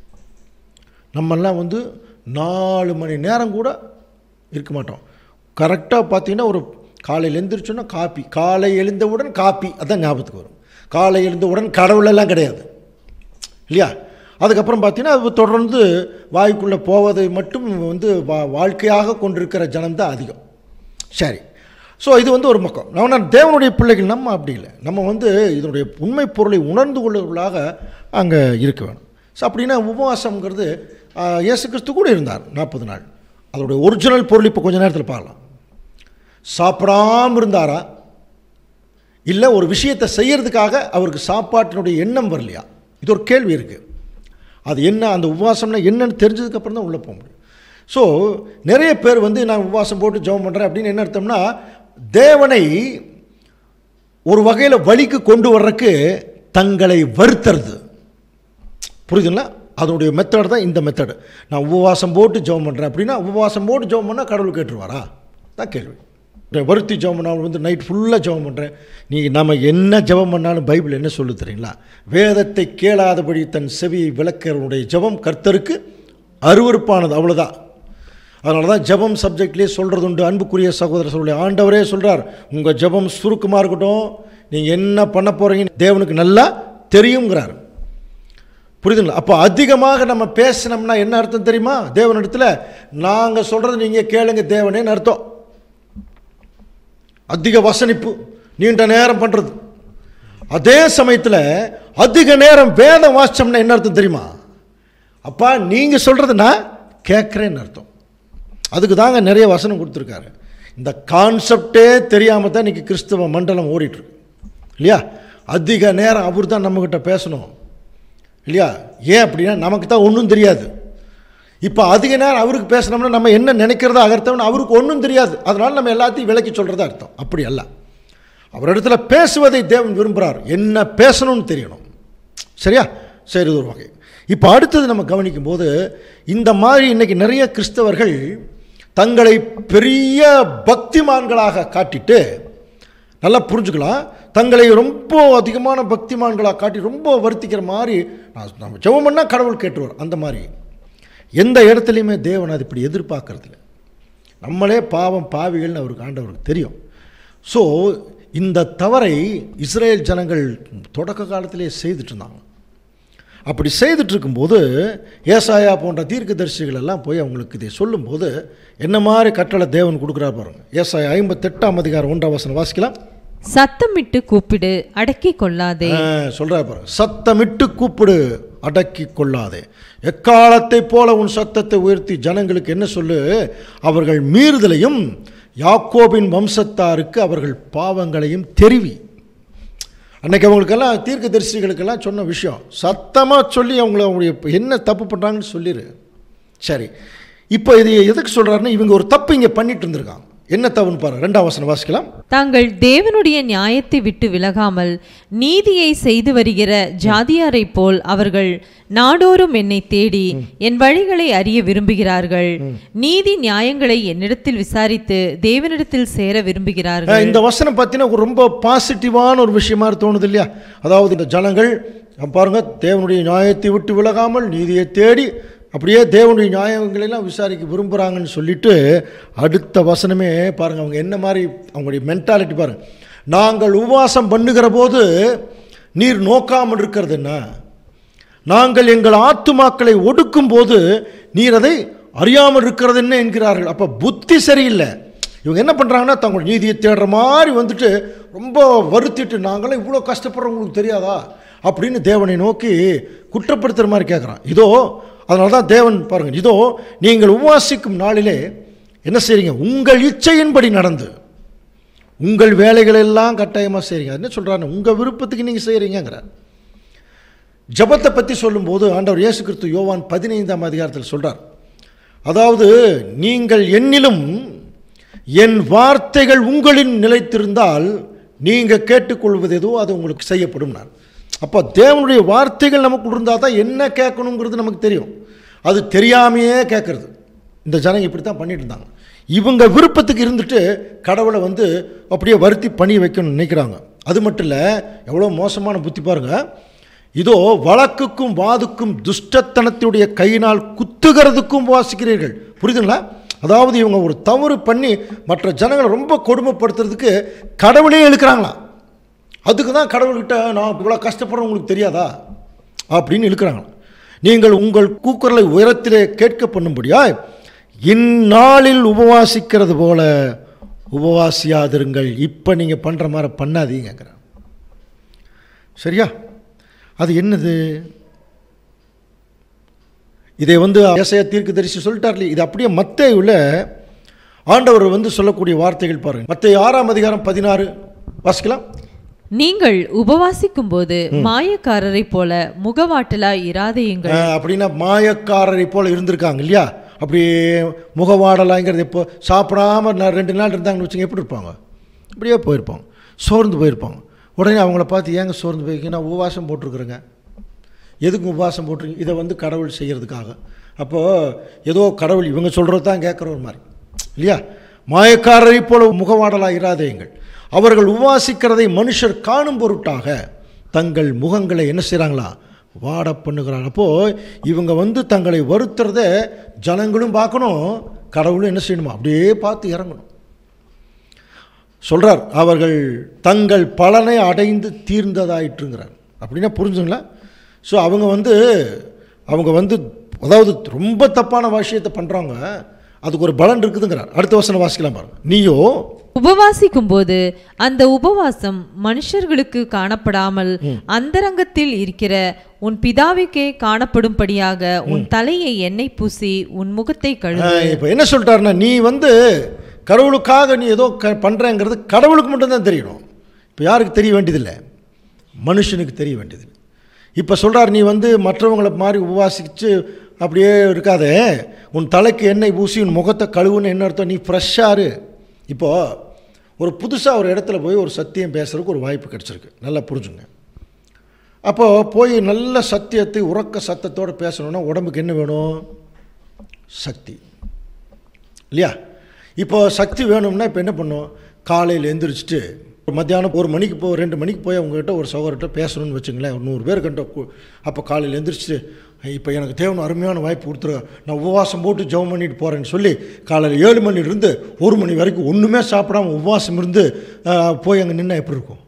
நம்மெல்லாம் வந்து நாலு மணி நேரம் கூட இருக்க மாட்டோம் கரெக்டாக பார்த்தீங்கன்னா ஒரு காலையில் எழுந்திரிச்சோன்னா காப்பி காலை எழுந்தவுடன் காப்பி அதான் ஞாபகத்துக்கு வரும் காலை எழுந்தவுடன் கடவுளெல்லாம் கிடையாது இல்லையா அதுக்கப்புறம் பார்த்தீங்கன்னா அது தொடர்ந்து வாய்க்குள்ளே போவதை மட்டும் வந்து வா வாழ்க்கையாக கொண்டிருக்கிற ஜனம்தான் அதிகம் சரி ஸோ இது வந்து ஒரு பக்கம் ஆனால் தேவனுடைய பிள்ளைகள் நம்ம அப்படி இல்லை நம்ம வந்து இதனுடைய உண்மை பொருளை உணர்ந்து கொள்ளுவர்களாக அங்கே இருக்க வேணும் ஸோ அப்படின்னா உபவாசம்ங்கிறது ஆஹ், இயேசு கிறிஸ்து கூட இருந்தார் நாற்பது நாள் அதோடைய ஒரிஜினல் பொருள் இப்போ கொஞ்ச நேரத்தில் பார்க்கலாம் சாப்பிடாம இருந்தாரா இல்லை ஒரு விஷயத்தை செய்யறதுக்காக அவருக்கு சாப்பாட்டினுடைய எண்ணம் வரலையா இது ஒரு கேள்வி இருக்குது அது என்ன அந்த உபவாசம்னா என்னன்னு தெரிஞ்சதுக்கப்புறம் தான் உள்ளே போக முடியும் ஸோ நிறைய பேர் வந்து நான் உபவாசம் போட்டு ஜெபம் பண்ணுறேன் அப்படின்னு என்ன அர்த்தம்னா தேவனை ஒரு வகையில் வழிக்கு கொண்டு வர்றதுக்கு தங்களை வருத்துறது புரியுதுங்களா அதனுடைய மெத்தட் தான் இந்த மெத்தடு நான் உபவாசம் போட்டு ஜெபம் பண்ணுறேன் அப்படின்னா உபவாசம் போட்டு ஜெபம் பண்ணால் கடவுள் கேட்டுருவாரா தான் கேள்வி வருத்தி ஜெபம் பண்ணாலும் வந்து நைட் ஃபுல்லாக ஜெபம் பண்ணுறேன் நீங்கள் நம்ம என்ன ஜெபம் பண்ணாலும் பைபிள் என்ன சொல்லு தெரியுங்களா வேதத்தை கேளாதபடி தன் செவியை விளக்கிறவனுடைய ஜெபம் கர்த்தருக்கு அருவருப்பானது அவ்வளோதான் அதனால தான் ஜெபம் சப்ஜெக்ட்லேயே சொல்கிறது உண்டு அன்புக்குரிய சகோதர சொல்ல ஆண்டவரே சொல்கிறார் உங்கள் ஜெபம் சுருக்கமாக இருக்கட்டும் நீங்கள் என்ன பண்ண போகிறீங்கன்னு தேவனுக்கு நல்லா தெரியுங்கிறார் புரியுதுங்களா அப்போ அதிகமாக நம்ம பேசினோம்னா என்ன அர்த்தம் தெரியுமா தேவனிடத்தில் நாங்கள் சொல்கிறது நீங்கள் கேளுங்க தேவனேன்னு அர்த்தம் அதிக வசனிப்பு நீண்ட நேரம் பண்ணுறது அதே சமயத்தில் அதிக நேரம் வேதம் வாசிச்சோம்னா என்ன அர்த்தம் தெரியுமா அப்பா நீங்கள் சொல்கிறது நான் கேட்குறேன்னு அர்த்தம் அதுக்கு தாங்க நிறைய வசனம் கொடுத்துருக்காரு இந்த கான்செப்டே தெரியாமல் தான் இன்றைக்கி கிறிஸ்தவ மண்டலம் ஓடிட்டுருக்கு இல்லையா அதிக நேரம் அவர் தான் நம்மக்கிட்ட பேசணும் இல்லையா ஏன் அப்படின்னா நமக்கு தான் ஒன்றும் தெரியாது இப்போ அதிக நேரம் அவருக்கு பேசினோம்னா நம்ம என்ன நினைக்கிறதா அகர்த்தம்னு அவருக்கு ஒன்றும் தெரியாது அதனால் நம்ம எல்லாத்தையும் விளக்கி சொல்கிறதா அர்த்தம் அப்படி அல்ல அவரிடத்துல பேசுவதை தேவன் விரும்புகிறார் என்ன பேசணும்னு தெரியணும் சரியா சரி இது ஒரு வகை இப்போ அடுத்தது நம்ம கவனிக்கும் போது இந்த மாதிரி இன்னைக்கு நிறைய கிறிஸ்தவர்கள் தங்களை பெரிய பக்திமான்களாக காட்டிட்டு நல்லா புரிஞ்சுக்கலாம் தங்களை ரொம்ப அதிகமான பக்திமான்களாக காட்டி ரொம்ப வருத்திக்கிற மாதிரி நான் நம்ம ஜெபம் பண்ணால் கடவுள் கேட்டுருவார் அந்த மாதிரி எந்த இடத்துலையுமே தேவன் அது இப்படி எதிர்பார்க்கறதில்ல நம்மளே பாவம் பாவிகள்னு அவருக்கு ஆண்டவருக்கு தெரியும் ஸோ இந்த தவறை இஸ்ரேல் ஜனங்கள் தொடக்க காலத்திலே செய்துட்டு இருந்தாங்க அப்படி செய்துட்டு இருக்கும்போது ஏசாயா போன்ற தீர்க்கதரிசிகள் எல்லாம் போய் அவங்களுக்கு இதை சொல்லும்போது என்ன மாதிரி கட்டளை தேவன் கொடுக்குறார் பாருங்க ஏசாயா ஐம்பத்தெட்டாம் அதிகாரம் ஒன்றாம் வசனம் வாசிக்கலாம் சத்தமிட்டு கூப்பிடு அடக்கி கொள்ளாதே சொல்கிறார் பாருங்க சத்தமிட்டு கூப்பிடு அடக்கி கொள்ளாதே எக்காலத்தைப் போல உன் சத்தத்தை உயர்த்தி ஜனங்களுக்கு என்ன சொல்லு அவர்கள் மீறுதலையும் யாக்கோபின் வம்சத்தாருக்கு அவர்கள் பாவங்களையும் தெரிவி அன்னைக்கு அவங்களுக்கெல்லாம் தீர்க்கதரிசிகளுக்கெல்லாம் சொன்ன விஷயம் சத்தமாக சொல்லி அவங்கள அவங்களுடைய என்ன தப்பு பண்ணுறாங்கன்னு சொல்லிடு சரி இப்போ இது எதுக்கு சொல்கிறாருன்னா இவங்க ஒரு தப்பு இங்கே பண்ணிட்டு இருந்திருக்காங்க என்ன தப்புன்னு பாருங்க ரெண்டாம் வசனம் வாசிக்கலாம் தாங்கள் தேவனுடைய நியாயத்தை விட்டு விலகாமல் நீதியை செய்து வருகிற ஜாதியாரைப் போல் அவர்கள் நாடோறும் என்னை தேடி என் வழிகளை அறிய விரும்புகிறார்கள் நீதி நியாயங்களை என்னிடத்தில் விசாரித்து தேவனிடத்தில் சேர விரும்புகிறார்கள் அஹ் இந்த வசனம் பார்த்தீங்கன்னா ஒரு ரொம்ப பாசிட்டிவான ஒரு விஷயமா தோணுது இல்லையா அதாவது இந்த ஜனங்கள் அஹ் பாருங்க தேவனுடைய நியாயத்தை விட்டு விலகாமல் நீதியை தேடி அப்படியே தேவனுடைய நியாயங்களெல்லாம் விசாரிக்க விரும்புகிறாங்கன்னு சொல்லிட்டு அடுத்த வசனமே பாருங்கள் அவங்க என்ன மாதிரி அவங்களுடைய மென்டாலிட்டி பாருங்கள் நாங்கள் உபவாசம் பண்ணுகிற போது நீர் நோக்காமல் இருக்கிறது என்ன நாங்கள் எங்கள் ஆத்துமாக்களை ஒடுக்கும் போது நீர் அதை அறியாமல் இருக்கிறது என்ன என்கிறார்கள் அப்போ புத்தி சரியில்லை இவங்க என்ன பண்ணுறாங்கன்னா தங்கள் நீதியை தேடுற மாதிரி வந்துட்டு ரொம்ப வருத்திட்டு நாங்களாம் இவ்வளோ கஷ்டப்படுறோம் உங்களுக்கு தெரியாதா அப்படின்னு தேவனை நோக்கி குற்றப்படுத்துகிற மாதிரி கேட்குறான் இதோ அதனால தான் தேவன் பாருங்கள் இதோ நீங்கள் உபவாசிக்கும் நாளிலே என்ன செய்றீங்க உங்கள் இச்சையின்படி நடந்து உங்கள் வேலைகள் எல்லாம் கட்டாயமாக செய்கிறீங்க என்ன சொல்கிறாரு உங்கள் விருப்பத்துக்கு நீங்கள் செய்கிறீங்கிறார் ஜபத்தை பற்றி சொல்லும்போது ஆண்டவர் இயேசு கிறிஸ்து யோவான் பதினைந்தாம் அதிகாரத்தில் சொல்றார் அதாவது நீங்கள் என்னிலும் என் வார்த்தைகள் உங்களின் நிலைத்திருந்தால் நீங்கள் கேட்டுக்கொள்வது எதுவோ அது உங்களுக்கு செய்யப்படும் நான் அப்போ தேவனுடைய வார்த்தைகள் நமக்கு இருந்தால் தான் என்ன கேட்கணுங்கிறது நமக்கு தெரியும் அது தெரியாமையே கேட்குறது இந்த ஜனங்க இப்படி தான் பண்ணிட்டு இருந்தாங்க இவங்க விருப்பத்துக்கு இருந்துட்டு கடவுளை வந்து அப்படியே வருத்தி பண்ணி வைக்கணும்னு நினைக்கிறாங்க அது மட்டும் இல்லை எவ்வளோ மோசமான புத்தி பாருங்க இதோ வழக்குக்கும் வாதுக்கும் துஷ்டத்தனத்துடைய கையினால் குத்துகிறதுக்கும் வாசிக்கிறீர்கள் புரியுதுங்களா அதாவது இவங்க ஒரு தவறு பண்ணி மற்ற ஜனங்களை ரொம்ப கொடுமைப்படுத்துறதுக்கு கடவுளே இழுக்கிறாங்களாம் அதுக்கு தான் கடவுள்கிட்ட நான் இவ்வளோ கஷ்டப்படுறேன் உங்களுக்கு தெரியாதா அப்படின்னு இழுக்கிறாங்களாம் நீங்கள் உங்கள் கூக்குரலை உயரத்திலே கேட்க பண்ணும்படியா இந்நாளில் உபவாசிக்கிறது போல உபவாசியாதிருங்கள் இப்போ நீங்கள் பண்ணுற மாதிரி பண்ணாதீங்கிறாங்க சரியா அது என்னது இதை வந்து ஏசையா தீர்க்க தரிசி சொல்லிட்டார்ல இது அப்படியே மத்தேயுல ஆண்டவர் வந்து சொல்லக்கூடிய வார்த்தைகள் பாருங்க மத்தேயு ஆறாம் அதிகாரம் பதினாறு வாசிக்கலாம் நீங்கள் உபவாசிக்கும் போது மாயக்காரரைப் போல முகவாட்டலாய் இராதேயுங்கள் அஹ், அப்படின்னா மாயக்காரரை போல இருந்திருக்காங்க இல்லையா அப்படியே முகவாடலாங்கிறது எப்போ சாப்பிடாம நான் ரெண்டு நாள் இருந்தாங்கன்னு வச்சுங்க எப்படி இருப்பாங்க அப்படியே போயிருப்பாங்க சோர்ந்து போயிருப்பாங்க உடனே அவங்கள பார்த்து ஏங்க சோர்ந்து போயிருக்கீங்க நான் உபவாசம் போட்டிருக்கிறேங்க எதுக்கு உபவாசம் போட்டிருக்கீங்க இதை வந்து கடவுள் செய்கிறதுக்காக அப்போது ஏதோ கடவுள் இவங்க சொல்கிறது தான் கேட்குற ஒரு மாதிரி இல்லையா மாயக்காரரைப் போல முகவாடலாக இராதேங்கள் அவர்கள் உபவாசிக்கிறதை மனுஷர் காணும் பொருட்டாக தங்கள் முகங்களை என்ன செய்கிறாங்களா வாட பண்ணுகிறாங்க அப்போது இவங்க வந்து தங்களை வருத்துறத ஜனங்களும் பார்க்கணும் கடவுளும் என்ன செய்யணுமா அப்படியே பார்த்து இறங்கணும் சொல்கிறார் அவர்கள் தங்கள் பலனை அடைந்து தீர்ந்ததாயிற்றுங்கிறார் அப்படின்னா புரிஞ்சுங்களா ஸோ அவங்க வந்து அவங்க வந்து அதாவது ரொம்ப தப்பான விஷயத்தை பண்ணுறவங்க அதுக்கு ஒரு பலன் இருக்குதுங்கிறார் அடுத்த வசனம் வாசிக்கலாம் பாருங்க நீயோ உபவாசிக்கும் போது அந்த உபவாசம் மனுஷர்களுக்கு காணப்படாமல் அந்தரங்கத்தில் இருக்கிற உன் பிதாவுக்கே காணப்படும்படியாக உன் தலையை எண்ணெய் பூசி உன் முகத்தை கழுவு இப்போ என்ன சொல்லிட்டாருன்னா நீ வந்து கடவுளுக்காக நீ ஏதோ க பண்ணுறேங்கிறது கடவுளுக்கு மட்டும்தான் தெரியணும் இப்போ யாருக்கு தெரிய வேண்டியதில்லை மனுஷனுக்கு தெரிய வேண்டியது இப்போ சொல்கிறார் நீ வந்து மற்றவங்களை மாதிரி உபவாசிச்சு அப்படியே இருக்காதே உன் தலைக்கு எண்ணெய் பூசி உன் முகத்தை கழுவுன்னு என்ன அர்த்தம் நீ ஃப்ரெஷ்ஷாக இரு இப்போது ஒரு புதுசாக ஒரு இடத்துல போய் ஒரு சத்தியம் பேசுறதுக்கு ஒரு வாய்ப்பு கிடச்சிருக்கு நல்லா புரிஞ்சுங்க அப்போது போய் நல்ல சத்தியத்தை உறக்க சத்தத்தோடு பேசணுன்னா உடம்புக்கு என்ன வேணும் சக்தி இல்லையா இப்போ சக்தி வேணும்னா இப்போ என்ன பண்ணும் காலையில் எந்திரிச்சிட்டு ஒரு மத்தியானம் ஒரு மணிக்கு போ ரெண்டு மணிக்கு போய் அவங்ககிட்ட ஒரு சகோதரர்கிட்ட பேசணும்னு வச்சுங்களேன் ஒரு நூறு பேர் கண்ட அப்போ காலையில் எந்திரிச்சிட்டு இப்போ எனக்கு தேவன் அருமையான வாய்ப்பு கொடுத்துருக்க நான் உபவாசம் போட்டு ஜெபம் பண்ணிட்டு போகிறேன்னு சொல்லி காலையில் ஏழு மணிலிருந்து ஒரு மணி வரைக்கும் ஒன்றுமே சாப்பிடாம உபவாசம் இருந்து ஆஹ், போய் அங்கே நின்னா எப்படி இருக்கும்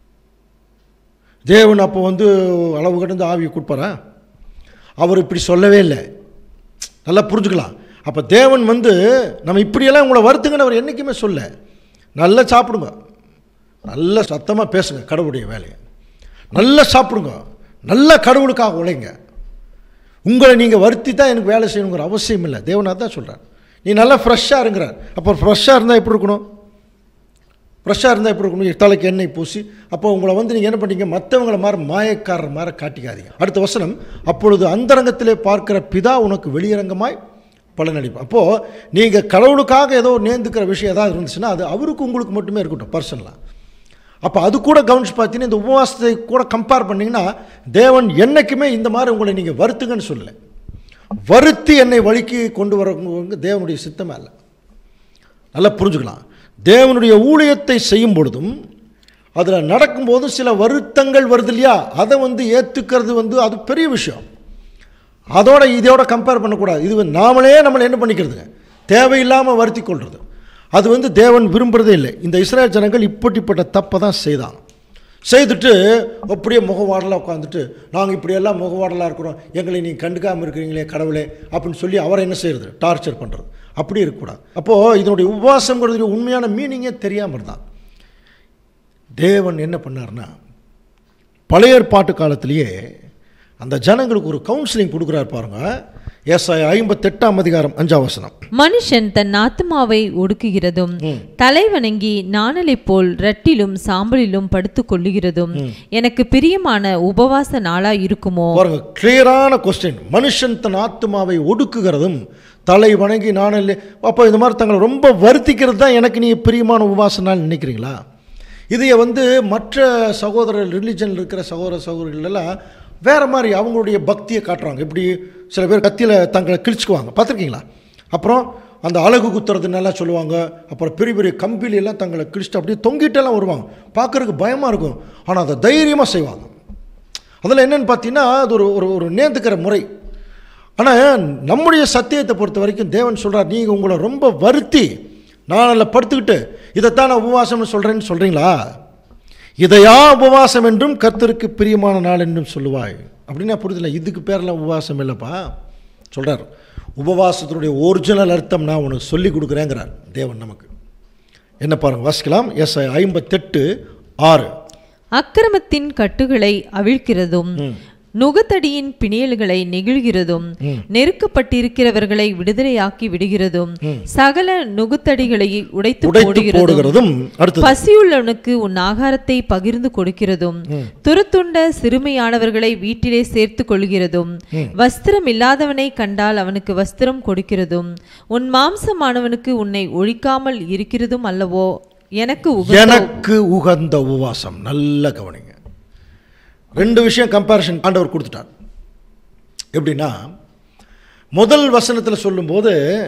தேவன் அப்போ வந்து அளவு கடந்து ஆவியை கொடுப்பாரா அவர் இப்படி சொல்லவே இல்லை நல்லா புரிஞ்சுக்கலாம் அப்போ தேவன் வந்து நம்ம இப்படியெல்லாம் உங்களை வருத்துங்கன்னு அவர் என்றைக்குமே சொல்ல நல்லா சாப்பிடுங்க நல்ல சத்தமாக பேசுங்க கடவுளுடைய வேலையை நல்லா சாப்பிடுங்க நல்லா கடவுளுக்காக உழைங்க உங்களை நீங்கள் வருத்தி தான் எனக்கு வேலை செய்யணுங்கிற அவசியம் இல்லை தேவன் அதான் சொல்கிறார் நீ நல்லா ஃப்ரெஷ்ஷாக இருங்கிறார் அப்போ ஃப்ரெஷ்ஷாக இருந்தால் எப்படி இருக்கணும் ஃப்ரெஷ்ஷாக இருந்தால் எப்படி இருக்கணும் தலைக்கு எண்ணெய் பூசி அப்போ உங்களை வந்து நீங்கள் என்ன பண்ணீங்க மற்றவங்கள மாதிரி மாயக்காரர் மாதிரி காட்டிக்காதீங்க அடுத்த வசனம் அப்பொழுது அந்தரங்கத்திலே பார்க்கிற பிதா உனக்கு வெளியரங்கமாய் பலனளிப்பார் அப்போது நீங்கள் கடவுளுக்காக ஏதோ நேர்ந்துக்கிற விஷயம் ஏதாவது இருந்துச்சுன்னா அது அவருக்கு உங்களுக்கு மட்டுமே இருக்கட்டும் பர்சனலாக அப்போ அது கூட கவனிச்சு பார்த்தீங்கன்னா இந்த உபவாசத்தை கூட கம்பேர் பண்ணிங்கன்னா தேவன் என்னைக்குமே இந்த மாதிரி உங்களை நீங்கள் வருத்துங்கன்னு சொல்லலை வருத்தி என்னை வழிக்கு கொண்டு வரவங்க தேவனுடைய சித்தமே இல்லை நல்லா புரிஞ்சுக்கலாம் தேவனுடைய ஊழியத்தை செய்யும் பொழுதும் அதில் நடக்கும்போதும் சில வருத்தங்கள் வருது இல்லையா அதை வந்து ஏற்றுக்கிறது வந்து அது பெரிய விஷயம் அதோட இதோட கம்பேர் பண்ணக்கூடாது இது வந்து நாமளே நம்மளை என்ன பண்ணிக்கிறதுங்க தேவையில்லாமல் வருத்தி கொள்வது அது வந்து தேவன் விரும்புகிறதே இல்லை இந்த இஸ்ரேல் ஜனங்கள் இப்படிப்பட்ட தப்பை தான் செய்தாங்க செய்துட்டு அப்படியே முகவாடலாக உட்காந்துட்டு நாங்கள் இப்படியெல்லாம் முகவாடலாக இருக்கிறோம் எங்களை நீங்கள் கண்டுக்காமல் இருக்கிறீங்களே கடவுளே அப்படின்னு சொல்லி அவரை என்ன செய்கிறது டார்ச்சர் பண்ணுறது அப்படி இருக்கக்கூடாது அப்போது இதனுடைய உபவாசங்கிறது உண்மையான மீனிங்கே தெரியாமல் இருந்தான் தேவன் என்ன பண்ணார்னா பழைய ஏற்பாட்டு காலத்திலேயே அந்த ஜனங்களுக்கு ஒரு கவுன்சிலிங் கொடுக்குறாரு பாருங்க ஏசாய ஐம்பத்தெட்டாம் அதிகாரம் அஞ்சாம் வசனம் மனுஷன் தன் ஆத்துமாவை ஒடுக்குகிறதும் தலைவணங்கி நாணலைப் போல் ரட்டிலும் சாம்பலிலும் படுத்துக் கொள்ளுகிறதும் எனக்கு பிரியமான உபவாச நாளா இருக்குமோ பாருங்க கிளியரான கொஸ்டின் மனுஷன் தன் ஆத்மாவை ஒடுக்குகிறதும் தலை வணங்கி நாணல் அப்போ இந்த மாதிரி தங்களை ரொம்ப வருத்திக்கிறது தான் எனக்கு நீ பிரியமான உபவாச நாள் நினைக்கிறீங்களா இதைய வந்து மற்ற சகோதரர் ரிலிஜன் இருக்கிற சகோதர சகோதரிகள் எல்லாம் வேற மாதிரி அவங்களுடைய பக்தியை காட்டுறாங்க இப்படி சில பேர் கத்தியில் தங்களை கிழிச்சுக்குவாங்க பார்த்துருக்கீங்களா அப்புறம் அந்த அழகு குத்துறதுன்னெல்லாம் சொல்லுவாங்க அப்புறம் பெரிய பெரிய கம்பில எல்லாம் தங்களை கிழிச்சிட்டு அப்படியே தொங்கிட்டெல்லாம் வருவாங்க பார்க்கறதுக்கு பயமாக இருக்கும் ஆனால் அதை தைரியமாக செய்வாங்க அதில் என்னென்னு பார்த்தீங்கன்னா அது ஒரு ஒரு ஒரு நேர்ந்துக்கிற முறை ஆனால் நம்முடைய சத்தியத்தை பொறுத்த வரைக்கும் தேவன் சொல்கிறார் நீங்கள் உங்களை ரொம்ப வருத்தி நான் அதில் படுத்துக்கிட்டு இதைத்தான் நான் உபவாசம்னு சொல்கிறேன்னு சொல்கிறீங்களா இதையா உபவாசம் என்றும் கர்த்தருக்கு பிரியமான நாள் என்றும் சொல்லுவாய் அப்படின்னா புரிதல இதுக்கு பேரெல்லாம் உபவாசம் இல்லைப்பா சொல்கிறார் உபவாசத்தினுடைய ஒரிஜினல் அர்த்தம் நான் உனக்கு சொல்லி கொடுக்குறேங்கிறார் தேவன் நமக்கு என்ன பாருங்க வாசிக்கலாம் எஸ் ஐம்பத்தெட்டு ஆறு அக்கிரமத்தின் கட்டுகளை அவிழ்க்கிறதும் நுகத்தடியின் பிணியல்களை நெகிழ்கிறதும் நெருக்கப்பட்டிருக்கிறவர்களை விடுதலையாக்கி விடுகிறதும் சகல நுகத்தடிகளை உடைத்து உடைத்து போடுகிறதும் போடுகிறதும் அடுத்தது பசியுள்ளவனுக்கு உன் ஆகாரத்தை பகிர்ந்து கொடுக்கிறதும் துருத்துண்ட சிறுமையானவர்களை வீட்டிலே சேர்த்து கொள்கிறதும் வஸ்திரம் இல்லாதவனை கண்டால் அவனுக்கு வஸ்திரம் கொடுக்கிறதும் உன் மாம்சமானவனுக்கு உன்னை ஒழிக்காமல் இருக்கிறதும் அல்லவோ எனக்கு உகந்த எனக்கு உகந்த உபவாசம் நல்ல கவனிங்க ரெண்டு விஷயம் கம்பேரிஷன் ஆண்டவர் கொடுத்துட்டார் எப்படின்னா முதல் வசனத்தில் சொல்லும்போது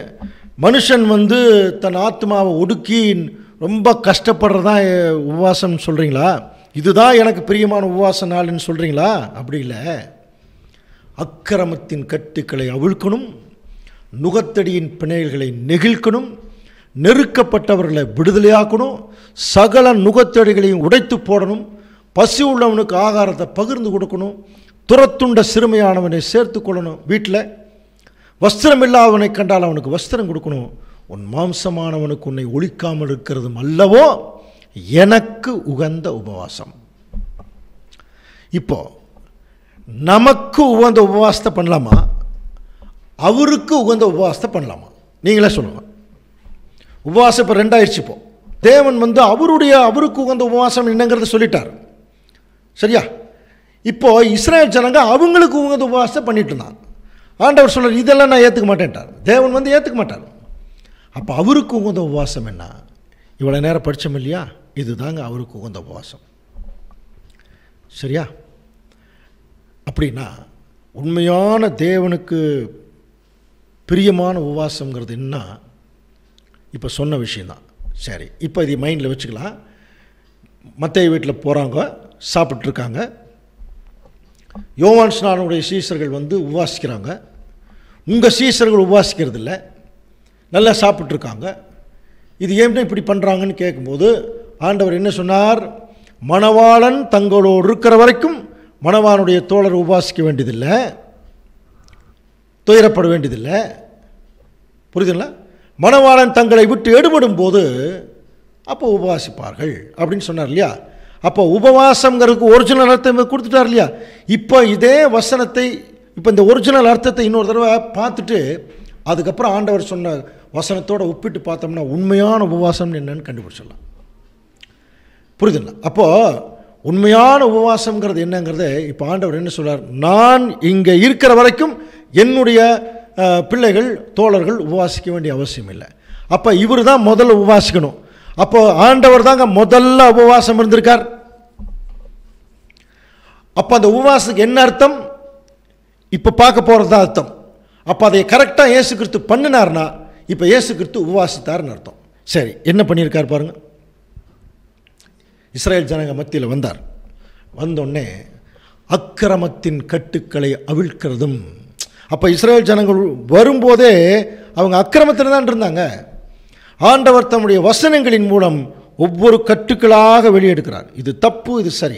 மனுஷன் வந்து தன் ஆத்மாவை ஒடுக்கி ரொம்ப கஷ்டப்படுறதா உபவாசம் சொல்கிறீங்களா இதுதான் எனக்கு பிரியமான உபவாச நாள்னு சொல்கிறீங்களா அப்படி இல்லை அக்கிரமத்தின் கட்டுக்களை அவிழ்க்கணும் நுகத்தடியின் பிணையல்களை நெகிழ்க்கணும் நெருக்கப்பட்டவர்களை விடுதலையாக்கணும் சகல நுகத்தடிகளையும் உடைத்து போடணும் பசி உள்ளவனுக்கு ஆகாரத்தை பகிர்ந்து கொடுக்கணும் துரத்துண்ட சிறுமையானவனை சேர்த்து கொள்ளணும் வீட்டில் வஸ்திரம் இல்லாதவனை கண்டால் அவனுக்கு வஸ்திரம் கொடுக்கணும் உன் மாம்சமானவனுக்கு உன்னை ஒழிக்காமல் இருக்கிறதும் அல்லவோ எனக்கு உகந்த உபவாசம் இப்போ நமக்கு உகந்த உபவாசத்தை பண்ணலாமா அவருக்கு உகந்த உபவாசத்தை பண்ணலாமா நீங்களே சொல்லுங்கள் உபவாசம் இப்போ ரெண்டாயிடுச்சு இப்போ தேவன் வந்து அவருடைய அவருக்கு உகந்த உபவாசம் என்னங்கிறத சொல்லிட்டார் சரியா இப்போ இஸ்ரேல் ஜனங்க அவங்களுக்கு உகந்த உபவாசத்தை பண்ணிட்டு இருந்தாங்க ஆண்டவர் சொல்றார் இதெல்லாம் நான் ஏற்றுக்க மாட்டேன்ட்டார் தேவன் வந்து ஏற்றுக்க மாட்டார் அப்போ அவருக்கு உகந்த உபவாசம் என்ன இவ்வளோ நேரம் படித்தோம் இல்லையா இதுதாங்க அவருக்கு உகந்த உபவாசம் சரியா அப்படின்னா உண்மையான தேவனுக்கு பிரியமான உபவாசங்கிறது என்ன இப்போ சொன்ன விஷயந்தான் சரி இப்போ இதை மைண்டில் வச்சுக்கலாம் மற்ற வீட்டில் போகிறாங்க சாப்பிட்ருக்காங்க யோவான் ஸ்நானுடைய சீசர்கள் வந்து உபவாசிக்கிறாங்க உங்கள் சீசர்கள் உபவாசிக்கிறது இல்லை நல்லா சாப்பிட்ருக்காங்க இது ஏன் இப்படி பண்ணுறாங்கன்னு கேட்கும்போது ஆண்டவர் என்ன சொன்னார் மணவாளன் தங்களோடு இருக்கிற வரைக்கும் மணவானுடைய தோழர் உபாசிக்க வேண்டியதில்லை துயரப்பட வேண்டியதில்லை புரியுதுங்களா மணவாளன் தங்களை விட்டு எடுபடும் போது அப்போ உபவாசிப்பார்கள் அப்படின்னு சொன்னார் இல்லையா அப்போ உபவாசங்கிறதுக்கு ஒரிஜினல் அர்த்தம் கொடுத்துட்டார் இல்லையா இப்போ இதே வசனத்தை இப்போ இந்த ஒரிஜினல் அர்த்தத்தை இன்னொரு தடவை பார்த்துட்டு அதுக்கப்புறம் ஆண்டவர் சொன்ன வசனத்தோடு ஒப்பிட்டு பார்த்தோம்னா உண்மையான உபவாசம் என்னன்னு கண்டுபிடிச்சிடலாம் புரியுதுங்களா அப்போது உண்மையான உபவாசம்ங்கிறது என்னங்கிறத இப்போ ஆண்டவர் என்ன சொல்றார் நான் இங்கே இருக்கிற வரைக்கும் என்னுடைய அஹ், பிள்ளைகள் தோழர்கள் உபவாசிக்க வேண்டிய அவசியம் இல்லை அப்போ இவர் தான் முதல்ல உபவாசிக்கணும் அப்போ ஆண்டவர் தாங்க முதல்ல உபவாசம் இருந்திருக்கார் அப்போ அந்த உபவாசத்துக்கு என்ன அர்த்தம் இப்போ பார்க்க போகிறது தான் அர்த்தம் அப்போ அதை கரெக்டாக இயேசு கிறிஸ்து பண்ணினார்னா இப்போ இயேசு கிறிஸ்து உபவாசித்தார்னு அர்த்தம் சரி என்ன பண்ணியிருக்கார் பாருங்கள் இஸ்ரேல் ஜனங்க மத்தியில் வந்தார் வந்தோடனே அக்கிரமத்தின் கட்டுக்களை அவிழ்க்கிறதும் அப்போ இஸ்ரேல் ஜனங்கள் வரும்போதே அவங்க அக்கிரமத்தில் தான் இருந்தாங்க ஆண்டவர் தம்முடைய வசனங்களின் மூலம் ஒவ்வொரு கட்டுக்களாக வெளியெடுக்கிறார் இது தப்பு இது சரி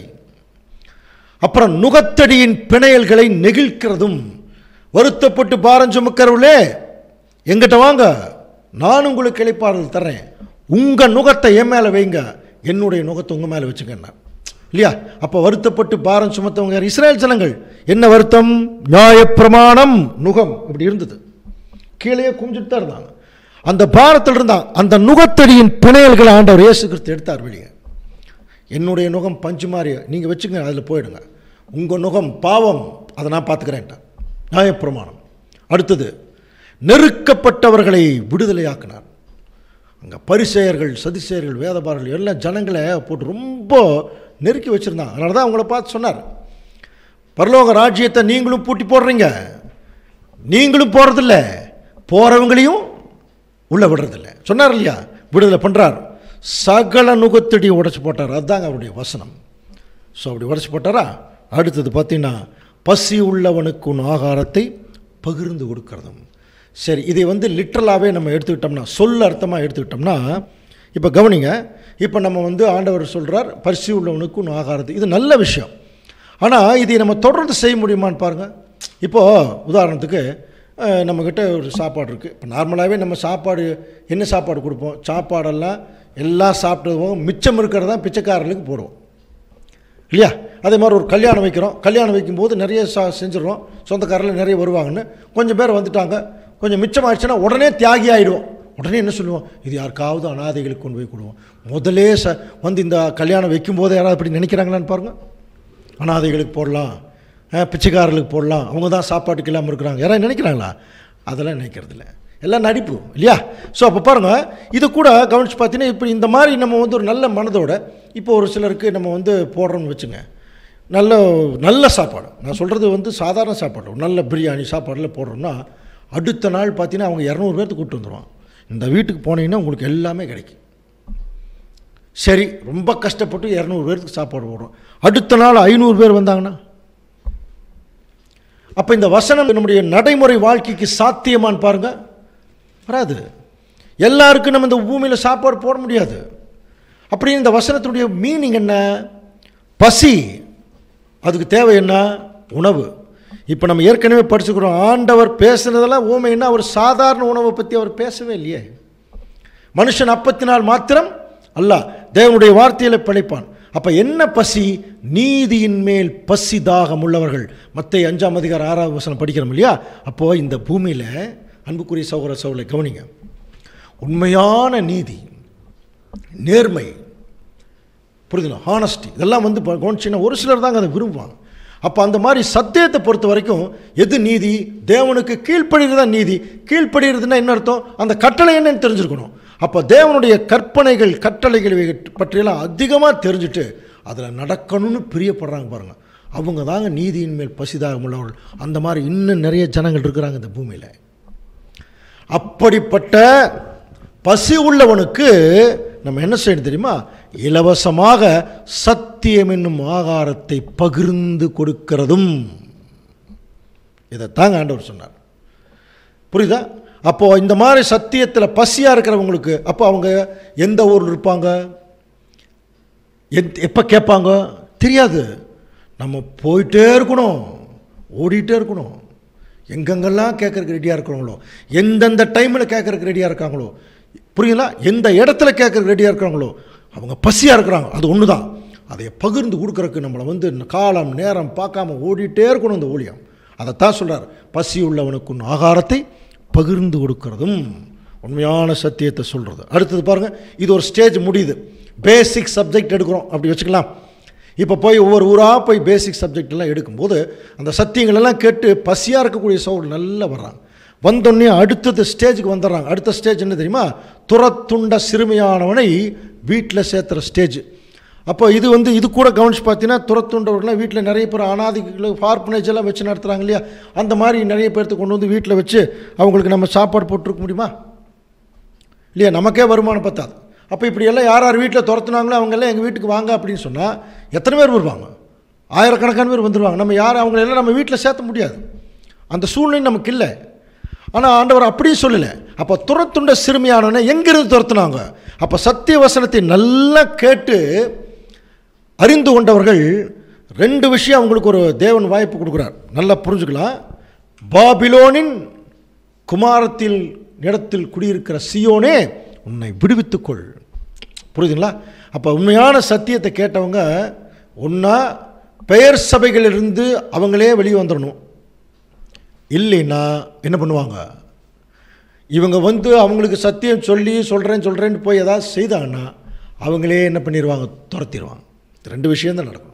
அப்புறம் நுகத்தடியின் பிணையல்களை நெகிழ்க்கிறதும் வருத்தப்பட்டு பாரம் சுமக்கிறவர்களே எங்கிட்ட வாங்க நான் உங்களுக்கு இழைப்பாறுதல் தர்றேன் உங்கள் நுகத்தை என் மேலே வைங்க என்னுடைய நுகத்தை உங்கள் மேலே வச்சுக்கன்னா இல்லையா அப்போ வருத்தப்பட்டு பாரம் சுமத்தவங்க யார்? இஸ்ரேல் ஜனங்கள் என்ன வருத்தம் நியாயப்பிரமாணம் நுகம் இப்படி இருந்தது கீழே குமிஞ்சிட்டு தான் இருந்தாங்க அந்த பாரத்தில் இருந்தான் அந்த நுகத்தடியின் பிணையல்களை ஆண்டவர் இயேசு கிறிஸ்து எடுத்தார் வெளியே என்னுடைய நுகம் பஞ்சு மாதிரி நீங்கள் வச்சுங்க அதில் போயிடுங்க உங்கள் நுகம் பாவம் அதை நான் பார்த்துக்கிறேன்ட்டான் நியாயப்பிரமாணம் அடுத்தது நெருக்கப்பட்டவர்களை விடுதலையாக்கினார் அங்கே பரிசெயர்கள் சதிசெயர்கள் வேதபாரர்கள் எல்லாம் ஜனங்களை போட்டு ரொம்ப நெருக்கி வச்சுருந்தாங்க அதனால தான் அவங்கள பார்த்து சொன்னார் பரலோக ராஜ்யத்தை நீங்களும் பூட்டி போடுறீங்க நீங்களும் போகிறதில்ல போகிறவங்களையும் உள்ளே விடுறதில்ல சொன்னார் இல்லையா விடுதலை பண்ணுறார் சகல நுகத்தடி உடைச்சு போட்டார் அதுதாங்க அவருடைய வசனம் ஸோ அப்படி உடைச்சு போட்டாரா அடுத்தது பார்த்தீங்கன்னா பசி உள்ளவனுக்கு உன் ஆகாரத்தை பகிர்ந்து கொடுக்கறதும் சரி இதை வந்து லிட்ரலாகவே நம்ம எடுத்துக்கிட்டோம்னா சொல் அர்த்தமாக எடுத்துக்கிட்டோம்னா இப்போ கவனிங்க இப்போ நம்ம வந்து ஆண்டவர் சொல்கிறார் பசி உள்ளவனுக்கு உன் ஆகாரத்தை இது நல்ல விஷயம் ஆனால் இதை நம்ம தொடர்ந்து செய்ய முடியுமான்னு பாருங்கள் இப்போது உதாரணத்துக்கு அஹ், நம்மக்கிட்ட ஒரு சாப்பாடு இருக்குது இப்போ நார்மலாகவே நம்ம சாப்பாடு என்ன சாப்பாடு கொடுப்போம் சாப்பாடெல்லாம் எல்லாம் சாப்பிட்டது போக மிச்சம் இருக்கிறதான் பிச்சைக்காரர்களுக்கு போடுவோம் இல்லையா அதே மாதிரி ஒரு கல்யாணம் வைக்கிறோம் கல்யாணம் வைக்கும்போது நிறைய சா செஞ்சிடறோம் சொந்தக்காரர்கள் நிறைய வருவாங்கன்னு கொஞ்சம் பேர் வந்துட்டாங்க கொஞ்சம் மிச்சமாயிடுச்சுன்னா உடனே தியாகி ஆகிடுவோம் உடனே என்ன சொல்லுவோம் இது யாருக்காவது அனாதைகளுக்கு கொண்டு போய் கொடுவோம் முதலே ச வந்து இந்த கல்யாணம் வைக்கும்போது யாராவது இப்படி நினைக்கிறாங்களான்னு பாருங்கள் அனாதைகளுக்கு போடலாம் அஹ், பிச்சைக்காரர்களுக்கு போடலாம் அவங்க தான் சாப்பாட்டுக்கு இல்லாமல் இருக்கிறாங்க யாராவது நினைக்கிறாங்களா அதெல்லாம் நினைக்கிறதில்ல எல்லாம் நடிப்பு இல்லையா ஸோ அப்போ பாருங்கள் இது கூட கவனித்து பார்த்தீங்கன்னா இப்போ இந்த மாதிரி நம்ம வந்து ஒரு நல்ல மனதோட இப்போ ஒரு சிலருக்கு நம்ம வந்து போடுறோம்னு வச்சுங்க நல்ல நல்ல சாப்பாடு நான் சொல்கிறது வந்து சாதாரண சாப்பாடு ஒரு நல்ல பிரியாணி சாப்பாடில் போடுறோம்னா அடுத்த நாள் பார்த்தீங்கன்னா அவங்க இரநூறு பேர்த்து கூப்பிட்டு வந்துடுவான் இந்த வீட்டுக்கு போனீங்கன்னா உங்களுக்கு எல்லாமே கிடைக்கும் சரி ரொம்ப கஷ்டப்பட்டு இரநூறு பேருக்கு சாப்பாடு போடுறோம் அடுத்த நாள் ஐநூறு பேர் வந்தாங்கன்னா அப்போ இந்த வசனம் நம்முடைய நடைமுறை வாழ்க்கைக்கு சாத்தியமான்னு பாருங்க வராது எல்லாருக்கும் நம்ம இந்த பூமியில் சாப்பாடு போட முடியாது அப்படி இந்த வசனத்தினுடைய மீனிங் என்ன பசி அதுக்கு தேவை என்ன உணவு இப்போ நம்ம ஏற்கனவே படிச்சுக்கிறோம் ஆண்டவர் பேசுனதெல்லாம் ஊமைன்னா அவர் சாதாரண உணவை பற்றி அவர் பேசவே இல்லையே மனுஷன் அப்பத்தினால் மாத்திரம் அல்ல தேவனுடைய வார்த்தையில் பிழைப்பான் அப்போ என்ன பசி நீதியின் மேல் பசி தாகம் உள்ளவர்கள் மற்ற அஞ்சாம் அதிகார ஆறாவது வசனம் படிக்கிறோம் இல்லையா அப்போது இந்த பூமியில் அன்புக்குரிய சகோதர சகோதரை கவனிங்க உண்மையான நீதி நேர்மை புரியுதுங்களா ஹானஸ்டி இதெல்லாம் வந்து இப்போ கவனிச்சிங்கன்னா ஒரு சிலர் தாங்க அதை விரும்புவாங்க அப்போ அந்த மாதிரி சத்தியத்தை பொறுத்த வரைக்கும் எது நீதி தேவனுக்கு கீழ்ப்படுகிறது தான் நீதி கீழ்ப்படுகிறதுனா என்ன அர்த்தம் அந்த கட்டளை என்னன்னு தெரிஞ்சிருக்கணும் அப்போ தேவனுடைய கற்பனைகள் கட்டளைகள் இவை பற்றியெல்லாம் அதிகமாக தெரிஞ்சுட்டு அதில் நடக்கணும்னு பிரியப்படுறாங்க பாருங்கள் அவங்க தாங்க நீதியின் மேல் பசிதாகம் உள்ளவர்கள் அந்த மாதிரி இன்னும் நிறைய ஜனங்கள் இருக்கிறாங்க இந்த பூமியில் அப்படிப்பட்ட பசி உள்ளவனுக்கு நம்ம என்ன செய்யணும் தெரியுமா இலவசமாக சத்தியம் என்னும் ஆகாரத்தை பகிர்ந்து கொடுக்கிறதும் இதைத்தாங்க ஆண்டவர் சொன்னார் புரியுதா அப்போ இந்த மாதிரி சத்தியத்தில் பசியாக இருக்கிறவங்களுக்கு அப்போ அவங்க எந்த ஊரில் இருப்பாங்க எத் எப்போ கேட்பாங்க தெரியாது நம்ம போயிட்டே இருக்கணும் ஓடிட்டே இருக்கணும் எங்கெங்கெல்லாம் கேட்கறதுக்கு ரெடியாக இருக்கிறாங்களோ எந்தெந்த டைமில் கேட்கறதுக்கு ரெடியாக இருக்காங்களோ புரியுங்களா எந்த இடத்துல கேட்கறதுக்கு ரெடியாக இருக்கிறாங்களோ அவங்க பசியாக இருக்கிறாங்க அது ஒன்று தான் அதை பகிர்ந்து கொடுக்குறக்கு நம்மளை வந்து காலம் நேரம் பார்க்காம ஓடிட்டே இருக்கணும் இந்த ஊழியம் அதைத்தான் சொல்கிறார் பசி உள்ளவனுக்கு உன் ஆகாரத்தை பகிர்ந்து கொடுக்கறதும் உண்மையான சத்தியத்தை சொல்கிறது அடுத்தது பாருங்கள் இது ஒரு ஸ்டேஜ் முடியுது பேசிக் சப்ஜெக்ட் எடுக்கிறோம் அப்படி வச்சுக்கலாம் இப்போ போய் ஒவ்வொரு ஊராக போய் பேசிக் சப்ஜெக்ட் எல்லாம் எடுக்கும்போது அந்த சத்தியங்கள் எல்லாம் கேட்டு பசியாக இருக்கக்கூடிய சவுண்ட் நல்லா வர்றாங்க வந்தோடனே அடுத்தது ஸ்டேஜுக்கு வந்துடுறாங்க அடுத்த ஸ்டேஜ் என்ன தெரியுமா துரத்துண்ட சிறுமியானவனை வீட்டில் சேர்த்துற ஸ்டேஜ் அப்போ இது வந்து இது கூட கவனிச்சு பார்த்தீங்கன்னா துரத்துண்டவர்கள்லாம் வீட்டில் நிறைய பேர் அனாதிகளை பார்ப்பனேஜ் எல்லாம் வச்சு நடத்துகிறாங்க இல்லையா அந்த மாதிரி நிறைய பேர்த்து கொண்டு வந்து வீட்டில் வச்சு அவங்களுக்கு நம்ம சாப்பாடு போட்டிருக்க முடியுமா இல்லையா நமக்கே வருமானம் பத்தாது அப்போ இப்படி எல்லாம் யார் யார் வீட்டில் துரத்துனாங்களோ அவங்கெல்லாம் எங்கள் வீட்டுக்கு வாங்க அப்படின்னு சொன்னால் எத்தனை பேர் வருவாங்க ஆயிரக்கணக்கான பேர் வந்துடுவாங்க நம்ம யார் அவங்களெல்லாம் நம்ம வீட்டில் சேர்த்த முடியாது அந்த சூழ்நிலை நமக்கு இல்லை ஆனால் ஆண்டவர் அப்படியும் சொல்லலை அப்போ துரத்துண்ட சிறுமியானவனை எங்கிருந்து துரத்துனாங்க அப்போ சத்திய வசனத்தை நல்லா கேட்டு அறிந்து கொண்டவர்கள் ரெண்டு விஷயம் அவங்களுக்கு ஒரு தேவன் வாய்ப்பு கொடுக்குறார் நல்லா புரிஞ்சுக்கலாம் பாபிலோனின் குமாரத்தில் இடத்தில் குடியிருக்கிற சியோனே உன்னை விடுவித்துக்கொள் புரியுதுங்களா அப்போ உண்மையான சத்தியத்தை கேட்டவங்க ஒன்றா பெயர் சபைகளிலிருந்து அவங்களே வெளியே வந்துடணும் இல்லைன்னா என்ன பண்ணுவாங்க இவங்க வந்து அவங்களுக்கு சத்தியம் சொல்லி சொல்கிறேன் சொல்கிறேன்னு போய் ஏதாவது செய்தாங்கன்னா அவங்களே என்ன பண்ணிடுவாங்க துரத்திடுவாங்க இது ரெண்டு விஷயம்தான் நடக்கணும்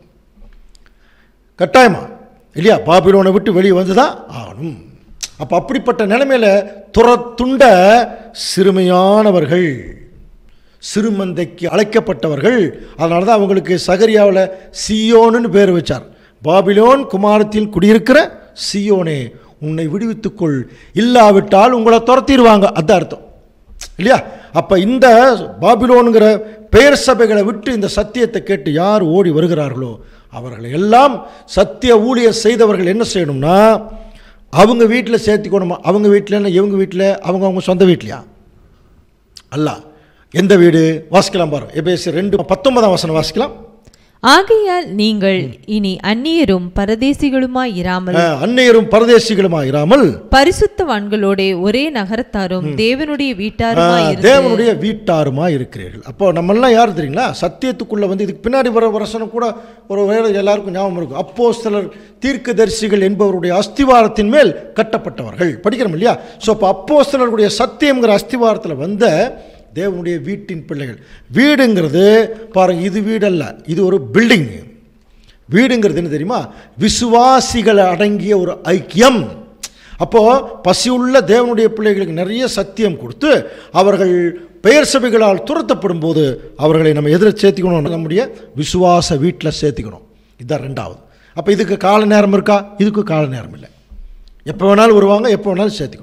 கட்டாயமா இல்லையா பாபிலோனை விட்டு வெளியே வந்து தான் ஆகணும் அப்போ அப்படிப்பட்ட நிலைமையில் துரத்துண்ட சிறுமையானவர்கள் சிறுமந்தைக்கு அழைக்கப்பட்டவர்கள் அதனால தான் அவங்களுக்கு சகரியாவில் சியோனுன்னு பேர் வச்சார் பாபிலோன் குமாரத்தில் குடியிருக்கிற சியோனே உன்னை விடுவித்துக்கொள் இல்லாவிட்டால் உங்களை துரத்திடுவாங்க அதான் அர்த்தம் இல்லையா அப்போ இந்த பாபிலோனுங்கிற பெயர் சபைகளை விட்டு இந்த சத்தியத்தை கேட்டு யார் ஓடி வருகிறார்களோ அவர்களை எல்லாம் சத்திய ஊழியர் செய்தவர்கள் என்ன செய்யணும்னா அவங்க வீட்டில் சேர்த்திக்கணுமா அவங்க வீட்டில் இவங்க வீட்டில் அவங்க அவங்க சொந்த வீட்லையா அல்ல எந்த வீடு வாசிக்கலாம் பாருங்க எபேசி ரெண்டு பத்தொன்பதாம் வசனம் வாசிக்கலாம் ஆகையால் நீங்கள் இனி அந்நியரும் பரதேசிகளுமாய் இராமல் அஹ், அந்நியரும் பரதேசிகளுமா இராமல் பரிசுத்தவான்களோட ஒரே நகரத்தாரும் தேவனுடைய வீட்டாருமாய் அஹ், இருந்து தேவனுடைய வீட்டாருமா இருக்கிறீர்கள் அப்போ நம்மெல்லாம் யார் தெரியுங்களா சத்தியத்துக்குள்ளே வந்து இதுக்கு பின்னாடி வர வசனம் கூட ஒரு வேலை எல்லாருக்கும் ஞாபகம் இருக்கும் அப்போ சிலர் தீர்க்கதரிசிகள் என்பவருடைய அஸ்திவாரத்தின் மேல் கட்டப்பட்டவர்கள் படிக்கிறோம் இல்லையா ஸோ அப்போ அப்போ சிலருடைய சத்தியங்கிற அஸ்திவாரத்தில் வந்த தேவனுடைய வீட்டின் பிள்ளைகள் வீடுங்கிறது பாருங்க இது வீடல்ல இது ஒரு பில்டிங் வீடுங்கிறது என்ன தெரியுமா விசுவாசிகள் அடங்கிய ஒரு ஐக்கியம் அப்போது பசியுள்ள தேவனுடைய பிள்ளைகளுக்கு நிறைய சத்தியம் கொடுத்து அவர்கள் பெயர் சபைகளால் துரத்தப்படும் போது அவர்களை நம்ம எதிர சேர்த்திக்கணும் நம்முடைய விசுவாச வீட்டில் சேர்த்திக்கணும் இதுதான் ரெண்டாவது அப்போ இதுக்கு கால நேரம் இருக்கா இதுக்கு கால நேரம் இல்லை எப்போ வேணாலும் வருவாங்க எப்போ வேணாலும் சேர்த்திக்கணும்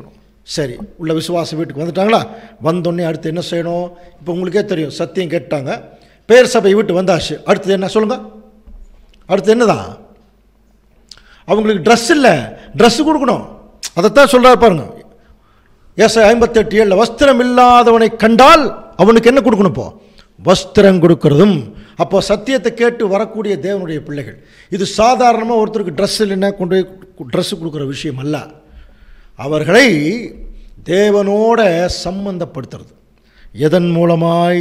சரி உள்ள விசுவாச வீட்டுக்கு வந்துட்டாங்களா வந்தோடனே அடுத்து என்ன செய்யணும் இப்போ உங்களுக்கே தெரியும் சத்தியம் கேட்டாங்க பேர் சபை விட்டு வந்தாச்சு அடுத்தது என்ன சொல்லுங்கள் அடுத்து என்னதான் அவங்களுக்கு ட்ரெஸ் இல்லை ட்ரெஸ் கொடுக்கணும் அதைத்தான் சொல்கிறார் பாருங்க ஏசை ஐம்பத்தெட்டு ஏழில் வஸ்திரம் இல்லாதவனை கண்டால் அவனுக்கு என்ன கொடுக்கணும் இப்போ வஸ்திரம் கொடுக்கறதும் அப்போ சத்தியத்தை கேட்டு வரக்கூடிய தேவனுடைய பிள்ளைகள் இது சாதாரணமாக ஒருத்தருக்கு ட்ரெஸ் இல்லைன்னா கொண்டு போய் ட்ரெஸ் கொடுக்குற விஷயம் அல்ல அவர்களை தேவனோட சம்பந்தப்படுத்துறது எதன் மூலமாய்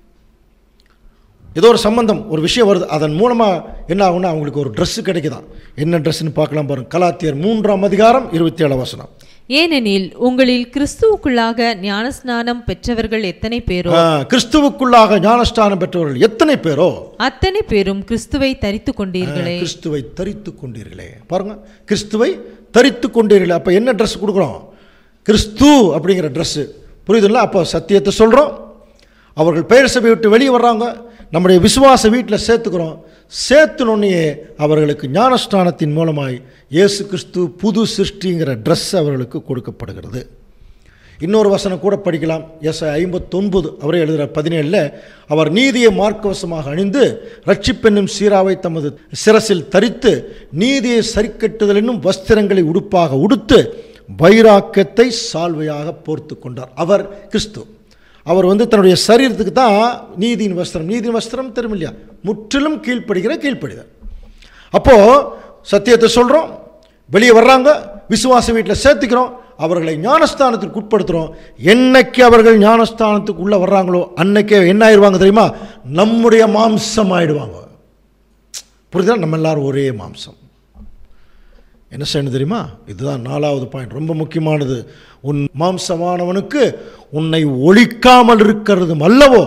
ஏதோ ஒரு சம்பந்தம் ஒரு விஷயம் வருது அதன் மூலமாக என்ன ஆகும்னா அவங்களுக்கு ஒரு Dress கிடைக்குதான் என்ன ட்ரெஸ்ஸுன்னு பார்க்கலாம் பாருங்க கலாத்தியர் மூன்றாம் அதிகாரம் இருபத்தி ஏழு வசனம் ஏனெனில் உங்களில் கிறிஸ்துவுக்குள்ளாக ஞானஸ்நானம் பெற்றவர்கள் எத்தனை பேரோ ஆ, கிறிஸ்துவுக்குள்ளாக ஞானஸ்தானம் பெற்றவர்கள் எத்தனை பேரோ அத்தனை பேரும் கிறிஸ்துவை தரித்து கொண்டீர்களே கிறிஸ்துவை தரித்து கொண்டீர்களே பாருங்க கிறிஸ்துவை தரித்து கொண்டீர்களே அப்போ என்ன Dress கொடுக்குறோம் கிறிஸ்து அப்படிங்கிற ட்ரெஸ்ஸு புரியுதுல்ல அப்போ சத்தியத்தை சொல்கிறோம் அவர்கள் பெயர் சபை விட்டு வெளியே வர்றாங்க நம்முடைய விசுவாச வீட்டில் சேர்த்துக்கிறோம் சேர்த்துனோடனே அவர்களுக்கு ஞானஸ்தானத்தின் மூலமாய் இயேசு கிறிஸ்து புது சிருஷ்டிங்கிற Dress அவர்களுக்கு கொடுக்கப்படுகிறது இன்னொரு வசனம் கூட படிக்கலாம் எஸ் ஐம்பத்தொன்பது அவரே எழுதுகிறார் பதினேழில் அவர் நீதியை மார்க்கவசமாக அணிந்து ரட்சிப்பென்னும் சீராவை தமது சிரசில் தரித்து நீதியை சரிக்கட்டுதல் என்னும் வஸ்திரங்களை உடுப்பாக உடுத்து வைராக்கியத்தை சால்வையாக போர்த்து கொண்டார் அவர் கிறிஸ்து அவர் வந்து தன்னுடைய சரீரத்துக்கு தான் நீதியின் வஸ்திரம் நீதியின் வஸ்திரம் தெரியும் இல்லையா முற்றிலும் கீழ்ப்படுகிற கீழ்ப்படிதல் அப்போது சத்தியத்தை சொல்கிறோம் வெளியே வர்றாங்க விசுவாச வீட்டில் சேர்த்துக்கிறோம் அவர்களை ஞானஸ்தானத்துக்கு உட்படுத்துகிறோம் என்னைக்கு அவர்கள் ஞானஸ்தானத்துக்கு உள்ளே வர்றாங்களோ அன்னைக்கே என்ன ஆயிடுவாங்க தெரியுமா நம்முடைய மாம்சம் ஆயிடுவாங்க புரியுதா நம்ம எல்லாரும் ஒரே மாம்சம் என்ன செய்யணும் தெரியுமா இதுதான் நாலாவது பாயிண்ட் ரொம்ப முக்கியமானது உன் மாம்சமானவனுக்கு உன்னை ஒழிக்காமல் இருக்கிறதும் அல்லவோ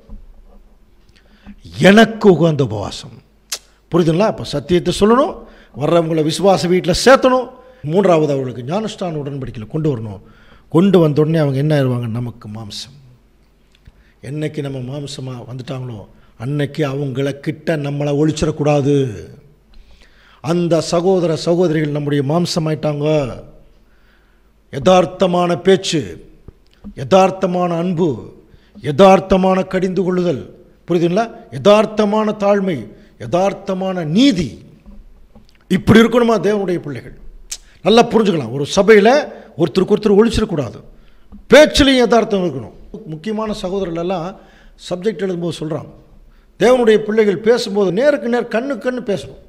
எனக்கு உகந்த உபவாசம் புரியுதுங்களா அப்போ சத்தியத்தை சொல்லணும் வர்றவங்கள விசுவாச வீட்டில் சேர்த்தணும் மூன்றாவது அவர்களுக்கு ஞானஸ்தான உடன்படிக்கையில் கொண்டு வரணும் கொண்டு வந்த உடனே அவங்க என்ன ஆயிடுவாங்க நமக்கு மாம்சம் என்னைக்கு நம்ம மாம்சமாக வந்துட்டாங்களோ அன்னைக்கு அவங்கள கிட்ட நம்மளை ஒழிச்சிடக்கூடாது அந்த சகோதர சகோதரிகள் நம்முடைய மாம்சமாயிட்டாங்க யதார்த்தமான பேச்சு யதார்த்தமான அன்பு யதார்த்தமான கடிந்து கொள்ளுதல் புரியுதுங்களா யதார்த்தமான தாழ்மை யதார்த்தமான நீதி இப்படி இருக்கணுமா தேவனுடைய பிள்ளைகள் நல்லா புரிஞ்சுக்கலாம் ஒரு சபையில் ஒருத்தருக்கு ஒருத்தர் ஒழிச்சிடக்கூடாது பேச்சிலையும் யதார்த்தம் இருக்கணும் முக்கியமான சகோதரர்கள் எல்லாம் சப்ஜெக்ட் எழுதும்போது சொல்கிறாங்க தேவனுடைய பிள்ளைகள் பேசும்போது நேருக்கு நேர் கண்ணு கண்ணு பேசணும்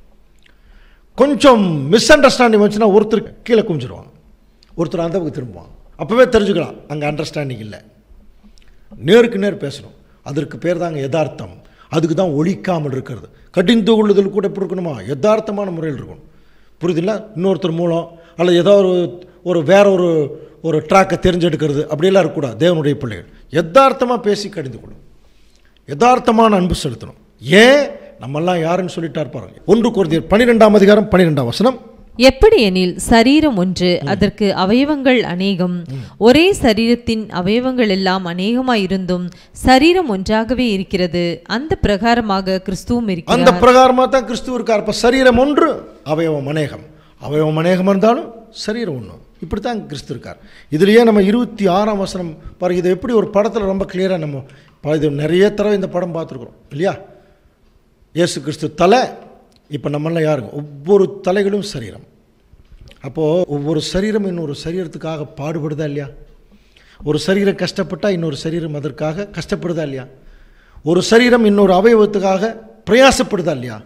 கொஞ்சம் மிஸ் அண்டர்ஸ்டாண்டிங் வந்துச்சுன்னா ஒருத்தர் கீழே குமிச்சிருவாங்க ஒருத்தர் அந்த பக்கம் திரும்புவாங்க அப்போவே தெரிஞ்சுக்கலாம் அங்கே அண்டர்ஸ்டாண்டிங் இல்லை நேருக்கு நேர் பேசணும் அதற்கு பேர் தாங்க யதார்த்தம் அதுக்கு தான் ஒழிக்காமல் இருக்கிறது கடிந்து கொள்ளுதல் கூட எப்படி இருக்கணுமா யதார்த்தமான முறையில் இருக்கணும் புரியுதுங்களா இன்னொருத்தர் மூலம் அல்லது ஏதோ ஒரு ஒரு வேற ஒரு ஒரு ட்ராக்கை தெரிஞ்செடுக்கிறது அப்படியெல்லாம் இருக்கக்கூடாது தேவனுடைய பிள்ளைகள் யதார்த்தமாக பேசி கடிந்து கொள்ளும் யதார்த்தமான அன்பு செலுத்தணும் ஏன் நம்மெல்லாம் யாருன்னு சொல்லிட்டார் பாருங்க ஒன்று குருதியர் பன்னிரெண்டாம் அதிகாரம் பன்னிரெண்டாம் வசனம் எப்படி எனில் சரீரம் ஒன்று அதற்கு அவயவங்கள் அநேகம் ஒரே சரீரத்தின் அவயவங்கள் எல்லாம் அநேகமாயிருந்தும் சரீரம் ஒன்றாகவே இருக்கிறது அந்த பிரகாரமாக கிறிஸ்துவும் அந்த இருக்கிறார் பிரகாரமாக தான் கிறிஸ்துவ இருக்கார் இப்போ சரீரம் ஒன்று அவயவம் அநேகம் அவயவம் அநேகம் இருந்தாலும் சரீரம் ஒன்று இப்படி தான் கிறிஸ்து இருக்கார் இதுலேயே நம்ம இருபத்தி ஆறாம் வசனம் பாருங்க இது எப்படி ஒரு படத்தில் ரொம்ப கிளியராக நம்ம ப- இது நிறைய தடவை இந்த படம் பார்த்துருக்குறோம் இல்லையா இயேசு கிறிஸ்து தலை இப்போ நம்மளாம் யாருங்க ஒவ்வொரு தலைகளும் சரீரம் அப்போது ஒவ்வொரு சரீரம் இன்னொரு சரீரத்துக்காக பாடுபடுதா இல்லையா ஒரு சரீரம் கஷ்டப்பட்டால் இன்னொரு சரீரம் அதற்காக கஷ்டப்படுதா இல்லையா ஒரு சரீரம் இன்னொரு அவயவத்துக்காக பிரயாசப்படுதா இல்லையா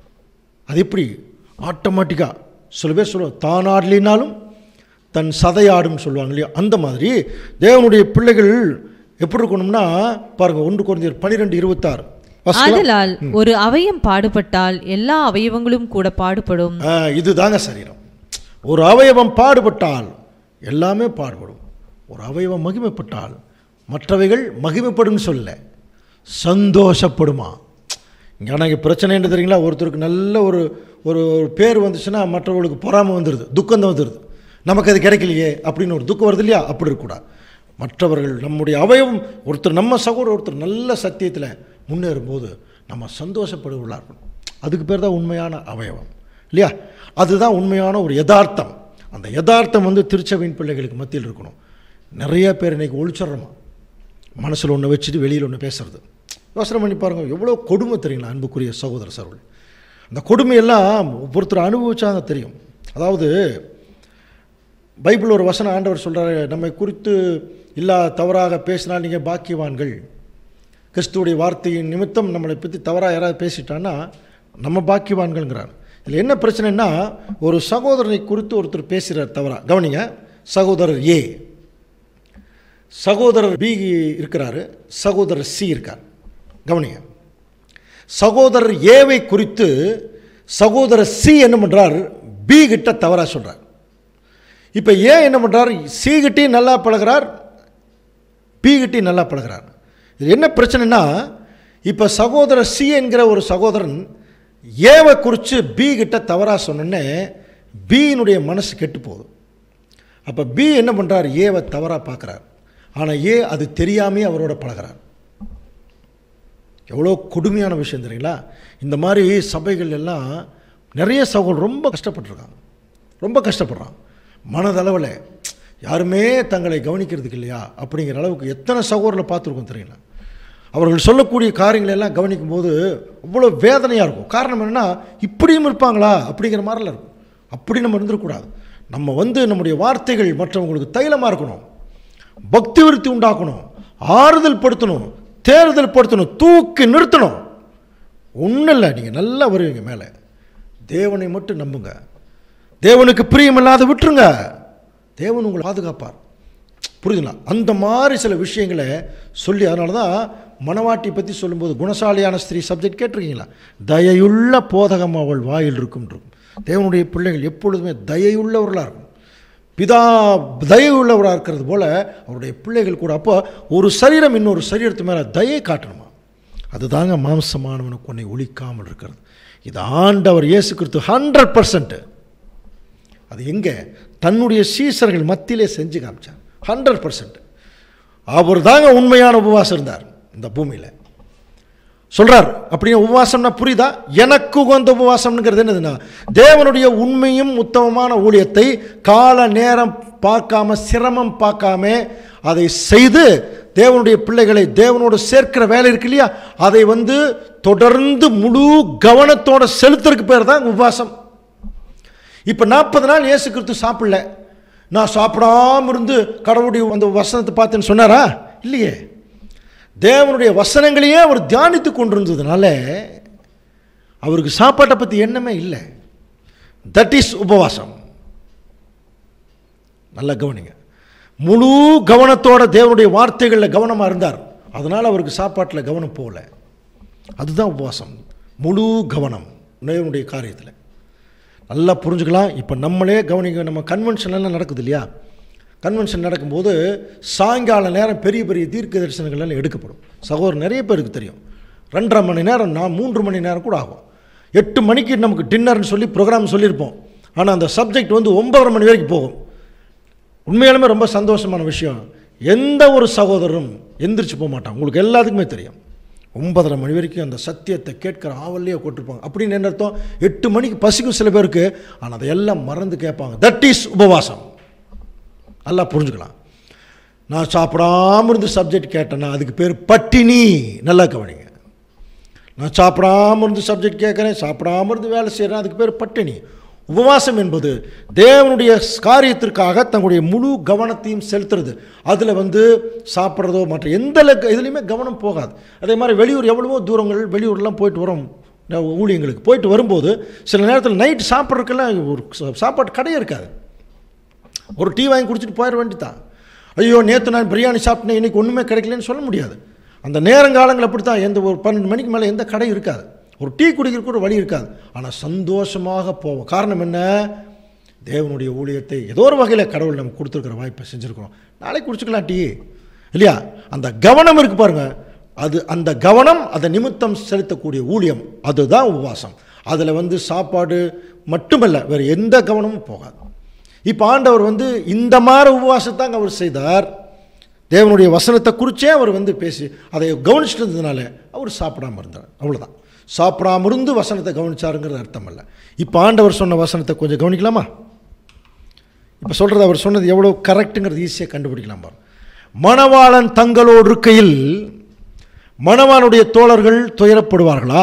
அது எப்படி ஆட்டோமேட்டிக்காக சில பேர் சொல்லுவாங்க தான் ஆடலினாலும் தன் சதையாடும் சொல்லுவாங்க இல்லையா அந்த மாதிரி தேவனுடைய பிள்ளைகள் எப்படி இருக்கணும்னா பாருங்கள் ஒன்று குறைந்தர் பன்னிரெண்டு இருபத்தாறு ஆதலால் ஒரு அவயம் பாடுபட்டால் எல்லா அவயவங்களும் கூட பாடுபடும் இது தாங்க சரீரம் ஒரு அவயவம் பாடுபட்டால் எல்லாமே பாடுபடும் ஒரு அவயவம் மகிமைப்பட்டால் மற்றவைகள் மகிமைப்படும் சொல்ல சந்தோஷப்படுமா இங்கே ஆனால் இங்கே பிரச்சனை என்ன தெரியுங்களா ஒருத்தருக்கு நல்ல ஒரு ஒரு ஒரு பேர் வந்துச்சுன்னா மற்றவர்களுக்கு பொறாமை வந்துடுது துக்கம் தான் வந்துடுது நமக்கு அது கிடைக்கலையே அப்படின்னு ஒரு துக்கம் வருது இல்லையா அப்படி இருக்கக்கூடாது மற்றவர்கள் நம்முடைய அவயவம் ஒருத்தர் நம்ம சகோதரர் ஒருத்தர் நல்ல சத்தியத்தில் முன்னேறும்போது நம்ம சந்தோஷப்படுவர்களாக இருக்கணும் அதுக்கு பேர் தான் உண்மையான அவயவம் இல்லையா அதுதான் உண்மையான ஒரு யதார்த்தம் அந்த யதார்த்தம் வந்து திருச்சபையின் பிள்ளைகளுக்கு மத்தியில் இருக்கணும் நிறைய பேர் இன்னைக்கு ஒழிச்சிட்றோமா மனசில் ஒன்று வச்சுட்டு வெளியில் ஒன்று பேசுறது யோசனை பண்ணி பாருங்கள் எவ்வளோ கொடுமை தெரியுங்களா அன்புக்குரிய சகோதர சகோதரி அந்த கொடுமையெல்லாம் ஒருத்தர் அனுபவிச்சாங்க தெரியும் அதாவது பைபிள் ஒரு வசனம் ஆண்டவர் சொல்கிறாரு நம்மை குறித்து இல்லா தவறாக பேசினால் நீங்கள் பாக்கியவான்கள் கிறிஸ்துவுடைய வார்த்தையின் நிமித்தம் நம்மளை பற்றி தவறாக யாராவது பேசிட்டான்னா நம்ம பாக்கியவான்கள்ங்கிறார் இதில் என்ன பிரச்சனைன்னா ஒரு சகோதரனை குறித்து ஒருத்தர் பேசுகிறார் தவறா கவனிங்க சகோதரர் ஏ சகோதரர் பி இருக்கிறாரு சகோதரர் சி இருக்கார் கவனிங்க சகோதரர் ஏவை குறித்து சகோதரர் சி என்ன பண்ணுறார் பி கிட்ட தவறாக சொல்கிறார் இப்போ ஏ என்ன பண்ணுறார் சி கிட்டையும் நல்லா பழகுறார் பி கிட்டையும் நல்லா பழகுறார் இது என்ன பிரச்சனைனா இப்போ சகோதரர் சி என்கிற ஒரு சகோதரன் ஏவை குறித்து பி கிட்ட தவறாக சொன்னோன்னே பியினுடைய மனசு கெட்டு போகுது அப்போ பி என்ன பண்ணுறார் ஏவை தவறாக பார்க்குறார் ஆனால் ஏ அது தெரியாமே அவரோட பழகுறார் எவ்வளோ கொடுமையான விஷயம் தெரியுங்களா இந்த மாதிரி சபைகள் எல்லாம் நிறைய சகோதரர் ரொம்ப கஷ்டப்பட்டிருக்காங்க ரொம்ப கஷ்டப்படுறான் மனதளவில் யாருமே தங்களை கவனிக்கிறதுக்கு இல்லையா அப்படிங்கிற அளவுக்கு எத்தனை சகோதரர்களை பார்த்துருக்கோம் தெரியுங்களா அவர்கள் சொல்லக்கூடிய காரியங்களை எல்லாம் கவனிக்கும் போது அவ்வளோ வேதனையாக இருக்கும் காரணம் என்னென்னா இப்படியும் இருப்பாங்களா அப்படிங்கிற மாதிரிலாம் இருக்கும் அப்படி நம்ம இருந்துடக்கூடாது நம்ம வந்து நம்முடைய வார்த்தைகள் மற்றவங்களுக்கு தைலமாக இருக்கணும் பக்தி விருத்தி உண்டாக்கணும் ஆறுதல் படுத்தணும் தேர்தல் படுத்தணும் தூக்கி நிறுத்தணும் ஒன்றும் இல்லை நீங்கள் நல்லா வருவீங்க மேலே தேவனை மட்டும் நம்புங்க தேவனுக்கு பிரியமில்லாத விட்டுருங்க தேவன் உங்களை பாதுகாப்பார் புரியுதுங்களா அந்த மாதிரி சில விஷயங்களை சொல்லி அதனால தான் மணவாட்டி பற்றி சொல்லும்போது குணசாலியான ஸ்திரீ சப்ஜெக்ட் கேட்டிருக்கீங்களா தயையுள்ள போதகம் அவள் வாயில் இருக்கும் இருக்கும் தேவனுடைய பிள்ளைகள் எப்பொழுதுமே தயையுள்ளவர்களாக இருக்கும் பிதா தயை உள்ளவராக இருக்கிறது போல் அவருடைய பிள்ளைகள் கூட அப்போ ஒரு சரீரம் இன்னொரு சரீரத்து மேலே தயை காட்டணுமா அதுதாங்க மாம்சமானவனுக்கு உன்னை ஒழிக்காமல் இருக்கிறது இது ஆண்டவர் இயேசு கிறிஸ்து ஹண்ட்ரட் பர்சன்ட்டு அது எங்கே தன்னுடைய சீசர்கள் மத்தியிலே செஞ்சு காமிச்சார் ஹண்ட்ரட் பர்சன்ட் அவர் தாங்க உண்மையான உபவாசம் இருந்தார் இந்த பூமியில் சொல்கிறார் அப்படின்னு உபவாசம்னா புரியுதா எனக்கு உகந்த உபவாசம்ங்கிறது என்னதுன்னா தேவனுடைய உண்மையும் உத்தமமான ஊழியத்தை கால நேரம் பார்க்காம சிரமம் பார்க்காம அதை செய்து தேவனுடைய பிள்ளைகளை தேவனோடு சேர்க்கிற வேலை இருக்கு இல்லையா அதை வந்து தொடர்ந்து முழு கவனத்தோட செலுத்துறதுக்கு பேர் தான் உபவாசம் இப்போ நாற்பது நாள் இயேசு கிறிஸ்து சாப்பிடல நான் சாப்பிடாம இருந்து கடவுளுடைய அந்த வசனத்தை பார்த்தேன்னு சொன்னாரா இல்லையே தேவனுடைய வசனங்களையே அவர் தியானித்து கொண்டிருந்ததுனால அவருக்கு சாப்பாட்டை பற்றி எண்ணமே இல்லை தட் இஸ் உபவாசம் நல்லா கவனிங்க முழு கவனத்தோட தேவனுடைய வார்த்தைகளில் கவனமாக இருந்தார் அதனால் அவருக்கு சாப்பாட்டில் கவனம் போகல அதுதான் உபவாசம் முழு கவனம் தேவனுடைய காரியத்தில் நல்லா புரிஞ்சுக்கலாம் இப்போ நம்மளே கவனிக்க நம்ம கன்வென்ஷன்லாம் நடக்குது இல்லையா கன்வென்ஷன் நடக்கும்போது சாயங்கால நேரம் பெரிய பெரிய தீர்க்க தரிசனங்கள் எல்லாம் எடுக்கப்படும் சகோதரர் நிறைய பேருக்கு தெரியும் ரெண்டரை மணி நேரம் நான் மூன்று மணி நேரம் கூட ஆகும் எட்டு மணிக்கு நமக்கு டின்னர்னு சொல்லி ப்ரோக்ராம் சொல்லியிருப்போம் ஆனால் அந்த சப்ஜெக்ட் வந்து ஒன்பதரை மணி வரைக்கும் போகும் உண்மையாலுமே ரொம்ப சந்தோஷமான விஷயம் எந்த ஒரு சகோதரரும் எந்திரிச்சு போக மாட்டான் உங்களுக்கு எல்லாத்துக்குமே தெரியும் ஒன்பதரை மணி வரைக்கும் அந்த சத்தியத்தை கேட்குற ஆவல்லையே கொட்டிருப்பாங்க அப்படின்னு என்ன அர்த்தம் எட்டு மணிக்கு பசிக்கும் சில பேருக்கு ஆனால் அதையெல்லாம் மறந்து கேட்பாங்க தட் இஸ் உபவாசம் நல்லா புரிஞ்சுக்கலாம் நான் சாப்பிடாம இருந்து சப்ஜெக்ட் கேட்டேன்னா அதுக்கு பேர் பட்டினி நல்லா கவனிங்க நான் சாப்பிடாம இருந்து சப்ஜெக்ட் கேட்குறேன் சாப்பிடாம இருந்து வேலை செய்கிறேன் அதுக்கு பேர் பட்டினி உபவாசம் என்பது தேவனுடைய காரியத்திற்காக தங்களுடைய முழு கவனத்தையும் செலுத்துறது அதில் வந்து சாப்பிட்றதோ மற்ற எந்த லெக்க- இதுலேயுமே கவனம் போகாது அதே மாதிரி வெளியூர் எவ்வளவோ தூரங்கள் வெளியூர்லாம் போயிட்டு வரோம் நான் ஊழியங்களுக்கு போயிட்டு வரும்போது சில நேரத்தில் நைட் சாப்பிட்றதுக்கெல்லாம் ஒரு சா- சாப்பாட்டு கடையே இருக்காது ஒரு டீ வாங்கி குடிச்சிட்டு போயிட வேண்டியதான் ஐயோ நேற்று நான் பிரியாணி சாப்பிட்டேன் இன்னைக்கு ஒன்றுமே கிடைக்கலன்னு சொல்ல முடியாது அந்த நேரங்காலங்கள் அப்படி தான் எந்த ஒரு பன்னெண்டு மணிக்கு மேலே எந்த கடையும் இருக்காது ஒரு டீ குடிக்கிறதுக்கு ஒரு வழி இருக்காது ஆனால் சந்தோஷமாக போவோம் காரணம் என்ன தேவனுடைய ஊழியத்தை ஏதோ ஒரு வகையில் கடவுள் நமக்கு கொடுத்துருக்குற வாய்ப்பை செஞ்சுருக்கிறோம் நாளைக்கு குடிச்சுக்கலாம் டீ இல்லையா அந்த கவனம் இருக்கு பாருங்க அது அந்த கவனம் அதை நிமித்தம் செலுத்தக்கூடிய ஊழியம் அதுதான் உபவாசம் அதில் வந்து சாப்பாடு மட்டுமல்ல வேறு எந்த கவனமும் போகாது இப்போ ஆண்டவர் வந்து இந்த மாதிரி உபவாசத்தாங்க அவர் செய்தார் தேவனுடைய வசனத்தை குறிச்சே அவர் வந்து பேசி அதை கவனிச்சுட்டு இருந்ததுனால அவர் சாப்பிடாம இருந்தார் அவ்வளோதான் சாப்பிடாம இருந்து வசனத்தை கவனிச்சாருங்கிறது அர்த்தம் அல்ல இப்போ ஆண்டவர் சொன்ன வசனத்தை கொஞ்சம் கவனிக்கலாமா இப்போ சொல்கிறது அவர் சொன்னது எவ்வளோ கரெக்டுங்கிறது ஈஸியாக கண்டுபிடிக்கலாம் பாருங்க மணவாளன் தங்களோடு இருக்கையில் மணவானுடைய தோழர்கள் துயரப்படுவார்களா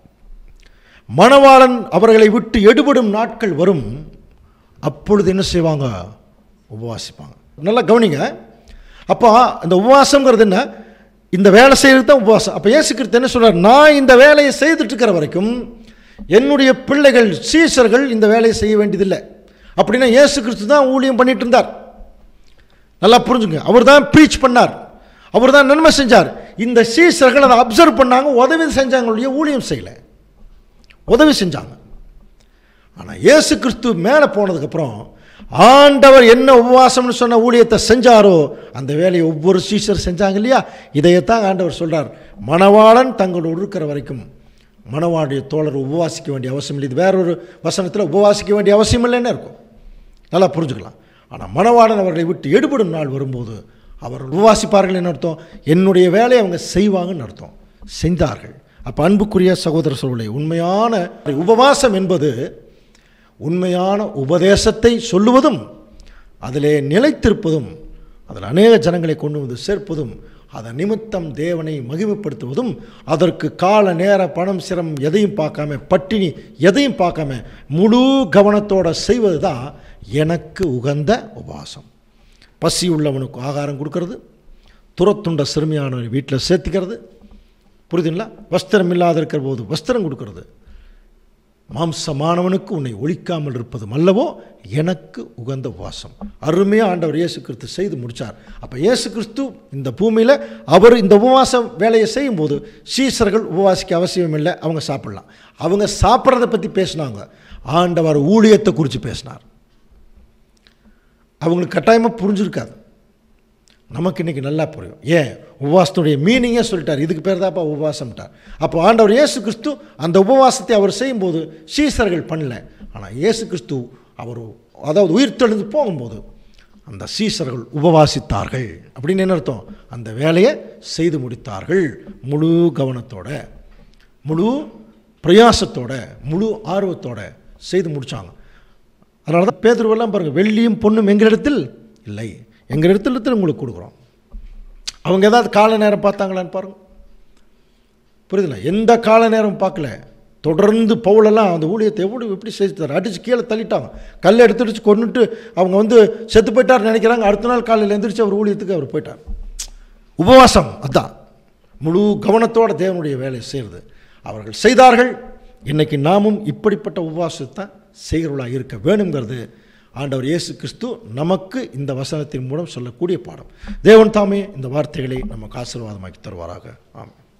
மணவாளன் அவர்களை விட்டு எடுபடும் நாட்கள் வரும் அப்பொழுது என்ன செய்வாங்க உபவாசிப்பாங்க நல்லா கவனிங்க அப்போ அந்த உபவாசங்கிறது என்ன இந்த வேலை செய்கிறது தான் உபவாசம் அப்போ இயேசு கிறிஸ்து என்ன சொல்றார் நான் இந்த வேலையை செய்துட்டு இருக்கிற வரைக்கும் என்னுடைய பிள்ளைகள் சீசர்கள் இந்த வேலையை செய்ய வேண்டியதில்லை அப்படின்னா இயேசு கிறிஸ்து தான் ஊழியம் பண்ணிட்டு இருந்தார் நல்லா புரிஞ்சுங்க அவர் தான் ப்ரீச் பண்ணார் அவர் தான் நன்மை செஞ்சார் இந்த சீசர்கள் அதை அப்சர்வ் பண்ணாங்க உதவி செஞ்சாங்களுடைய ஊழியம் செய்யலை உதவி செஞ்சாங்க ஆனால் இயேசு கிறிஸ்து மேலே போனதுக்கப்புறம் ஆண்டவர் என்ன உபவாசம்னு சொன்ன ஊழியத்தை செஞ்சாரோ அந்த வேலையை ஒவ்வொரு சீசர் செஞ்சாங்க இல்லையா இதையத்தான் ஆண்டவர் சொல்றார் மணவாளன் தங்களோடு இருக்கிற வரைக்கும் மணவாளுடைய தோழர் உபவாசிக்க வேண்டிய அவசியம் இல்லை இது வேறொரு வசனத்தில் உபவாசிக்க வேண்டிய அவசியம் இல்லைன்னு இருக்கும் நல்லா புரிஞ்சுக்கலாம் ஆனால் மணவாளன் அவர்களை விட்டு எடுபடும் நாள் வரும்போது அவர் உபவாசிப்பார்கள் என்ன அர்த்தம் என்னுடைய வேலையை அவங்க செய்வாங்கன்னு அர்த்தம் செஞ்சார்கள் அப்போ அன்புக்குரிய சகோதர சொல்லை உண்மையான உபவாசம் என்பது உண்மையான உபதேசத்தை சொல்லுவதும் அதிலே நிலைத்திருப்பதும் அதில் அநேக ஜனங்களை கொண்டு வந்து சேர்ப்பதும் அதன் நிமித்தம் தேவனை மகிமைப்படுத்துவதும் அதற்கு கால நேர பணம் சிரம் எதையும் பார்க்காம பட்டினி எதையும் பார்க்காம முழு கவனத்தோட செய்வது தான் எனக்கு உகந்த உபவாசம் பசி உள்ளவனுக்கு ஆகாரம் கொடுக்கறது துரத்துண்ட சிறுமியானவனை வீட்டில் சேர்த்துக்கிறது புரியுதுங்களா வஸ்திரம் இல்லாத இருக்கிற போது வஸ்திரம் கொடுக்கறது மாம்சமானவனுக்கு உன்னை ஒழிக்காமல் இருப்பதும் அல்லவோ எனக்கு உகந்த உபவாசம் அருமையாக ஆண்டவர் இயேசு கிறிஸ்து செய்து முடித்தார் அப்போ இயேசு கிறிஸ்து இந்த பூமியில் அவர் இந்த உபவாசம் வேலையை செய்யும்போது சீசர்கள் உபவாசிக்க அவசியம் இல்லை அவங்க சாப்பிடலாம் அவங்க சாப்பிட்றத பற்றி பேசினாங்க ஆண்டவர் ஊழியத்தை குறித்து பேசினார் அவங்களுக்கு கட்டாயமாக புரிஞ்சிருக்காது நமக்கு இன்றைக்கி நல்லா புரியும் ஏன் உபவாசத்துடைய மீனிங்கே சொல்லிட்டார் இதுக்கு பேர் தான்ப்பா உபவாசம்ட்டார் அப்போ ஆண்டவர் இயேசு கிறிஸ்து அந்த உபவாசத்தை அவர் செய்யும்போது சீசர்கள் பண்ணல ஆனால் இயேசு கிறிஸ்து அவர் அதாவது உயிர் தெழுந்து போகும்போது அந்த சீசர்கள் உபவாசித்தார்கள் அப்படின்னு என்ன அர்த்தம் அந்த வேலையை செய்து முடித்தார்கள் முழு கவனத்தோட முழு பிரயாசத்தோட முழு ஆர்வத்தோட செய்து முடித்தாங்க அதனால தான் பேதுருவெல்லாம் பாருங்கள் வெள்ளியும் பொண்ணும் எங்களிடத்தில் இல்லை எங்கள் இடத்துல உங்களுக்கு கொடுக்குறோம் அவங்க ஏதாவது கால நேரம் பார்த்தாங்களான்னு பாருங்க புரியுதுல எந்த கால நேரம் பார்க்கல தொடர்ந்து பவுலெல்லாம் அந்த ஊழியத்தை எப்படி எப்படி செஞ்சுட்டார் அடித்து கீழே தள்ளிட்டாங்க கல்லை எடுத்துடிச்சு கொண்டுட்டு அவங்க வந்து செத்து போயிட்டார் நினைக்கிறாங்க அடுத்த நாள் காலையில் எந்திரிச்சு அவர் ஊழியத்துக்கு அவர் போயிட்டார் உபவாசம் அதான் முழு கவனத்தோட தேவனுடைய வேலையை செய்கிறது அவர்கள் செய்தார்கள் இன்னைக்கு நாமும் இப்படிப்பட்ட உபவாசத்தை செய்கிறவர்களாக இருக்க வேணுங்கிறது ஆண்டவர் இயேசு கிறிஸ்து நமக்கு இந்த வசனத்தின் மூலம் சொல்லக்கூடிய பாடம் தேவன் தாமே இந்த வார்த்தைகளை நமக்கு ஆசீர்வாதமாக்கி தருவாராக ஆமாம்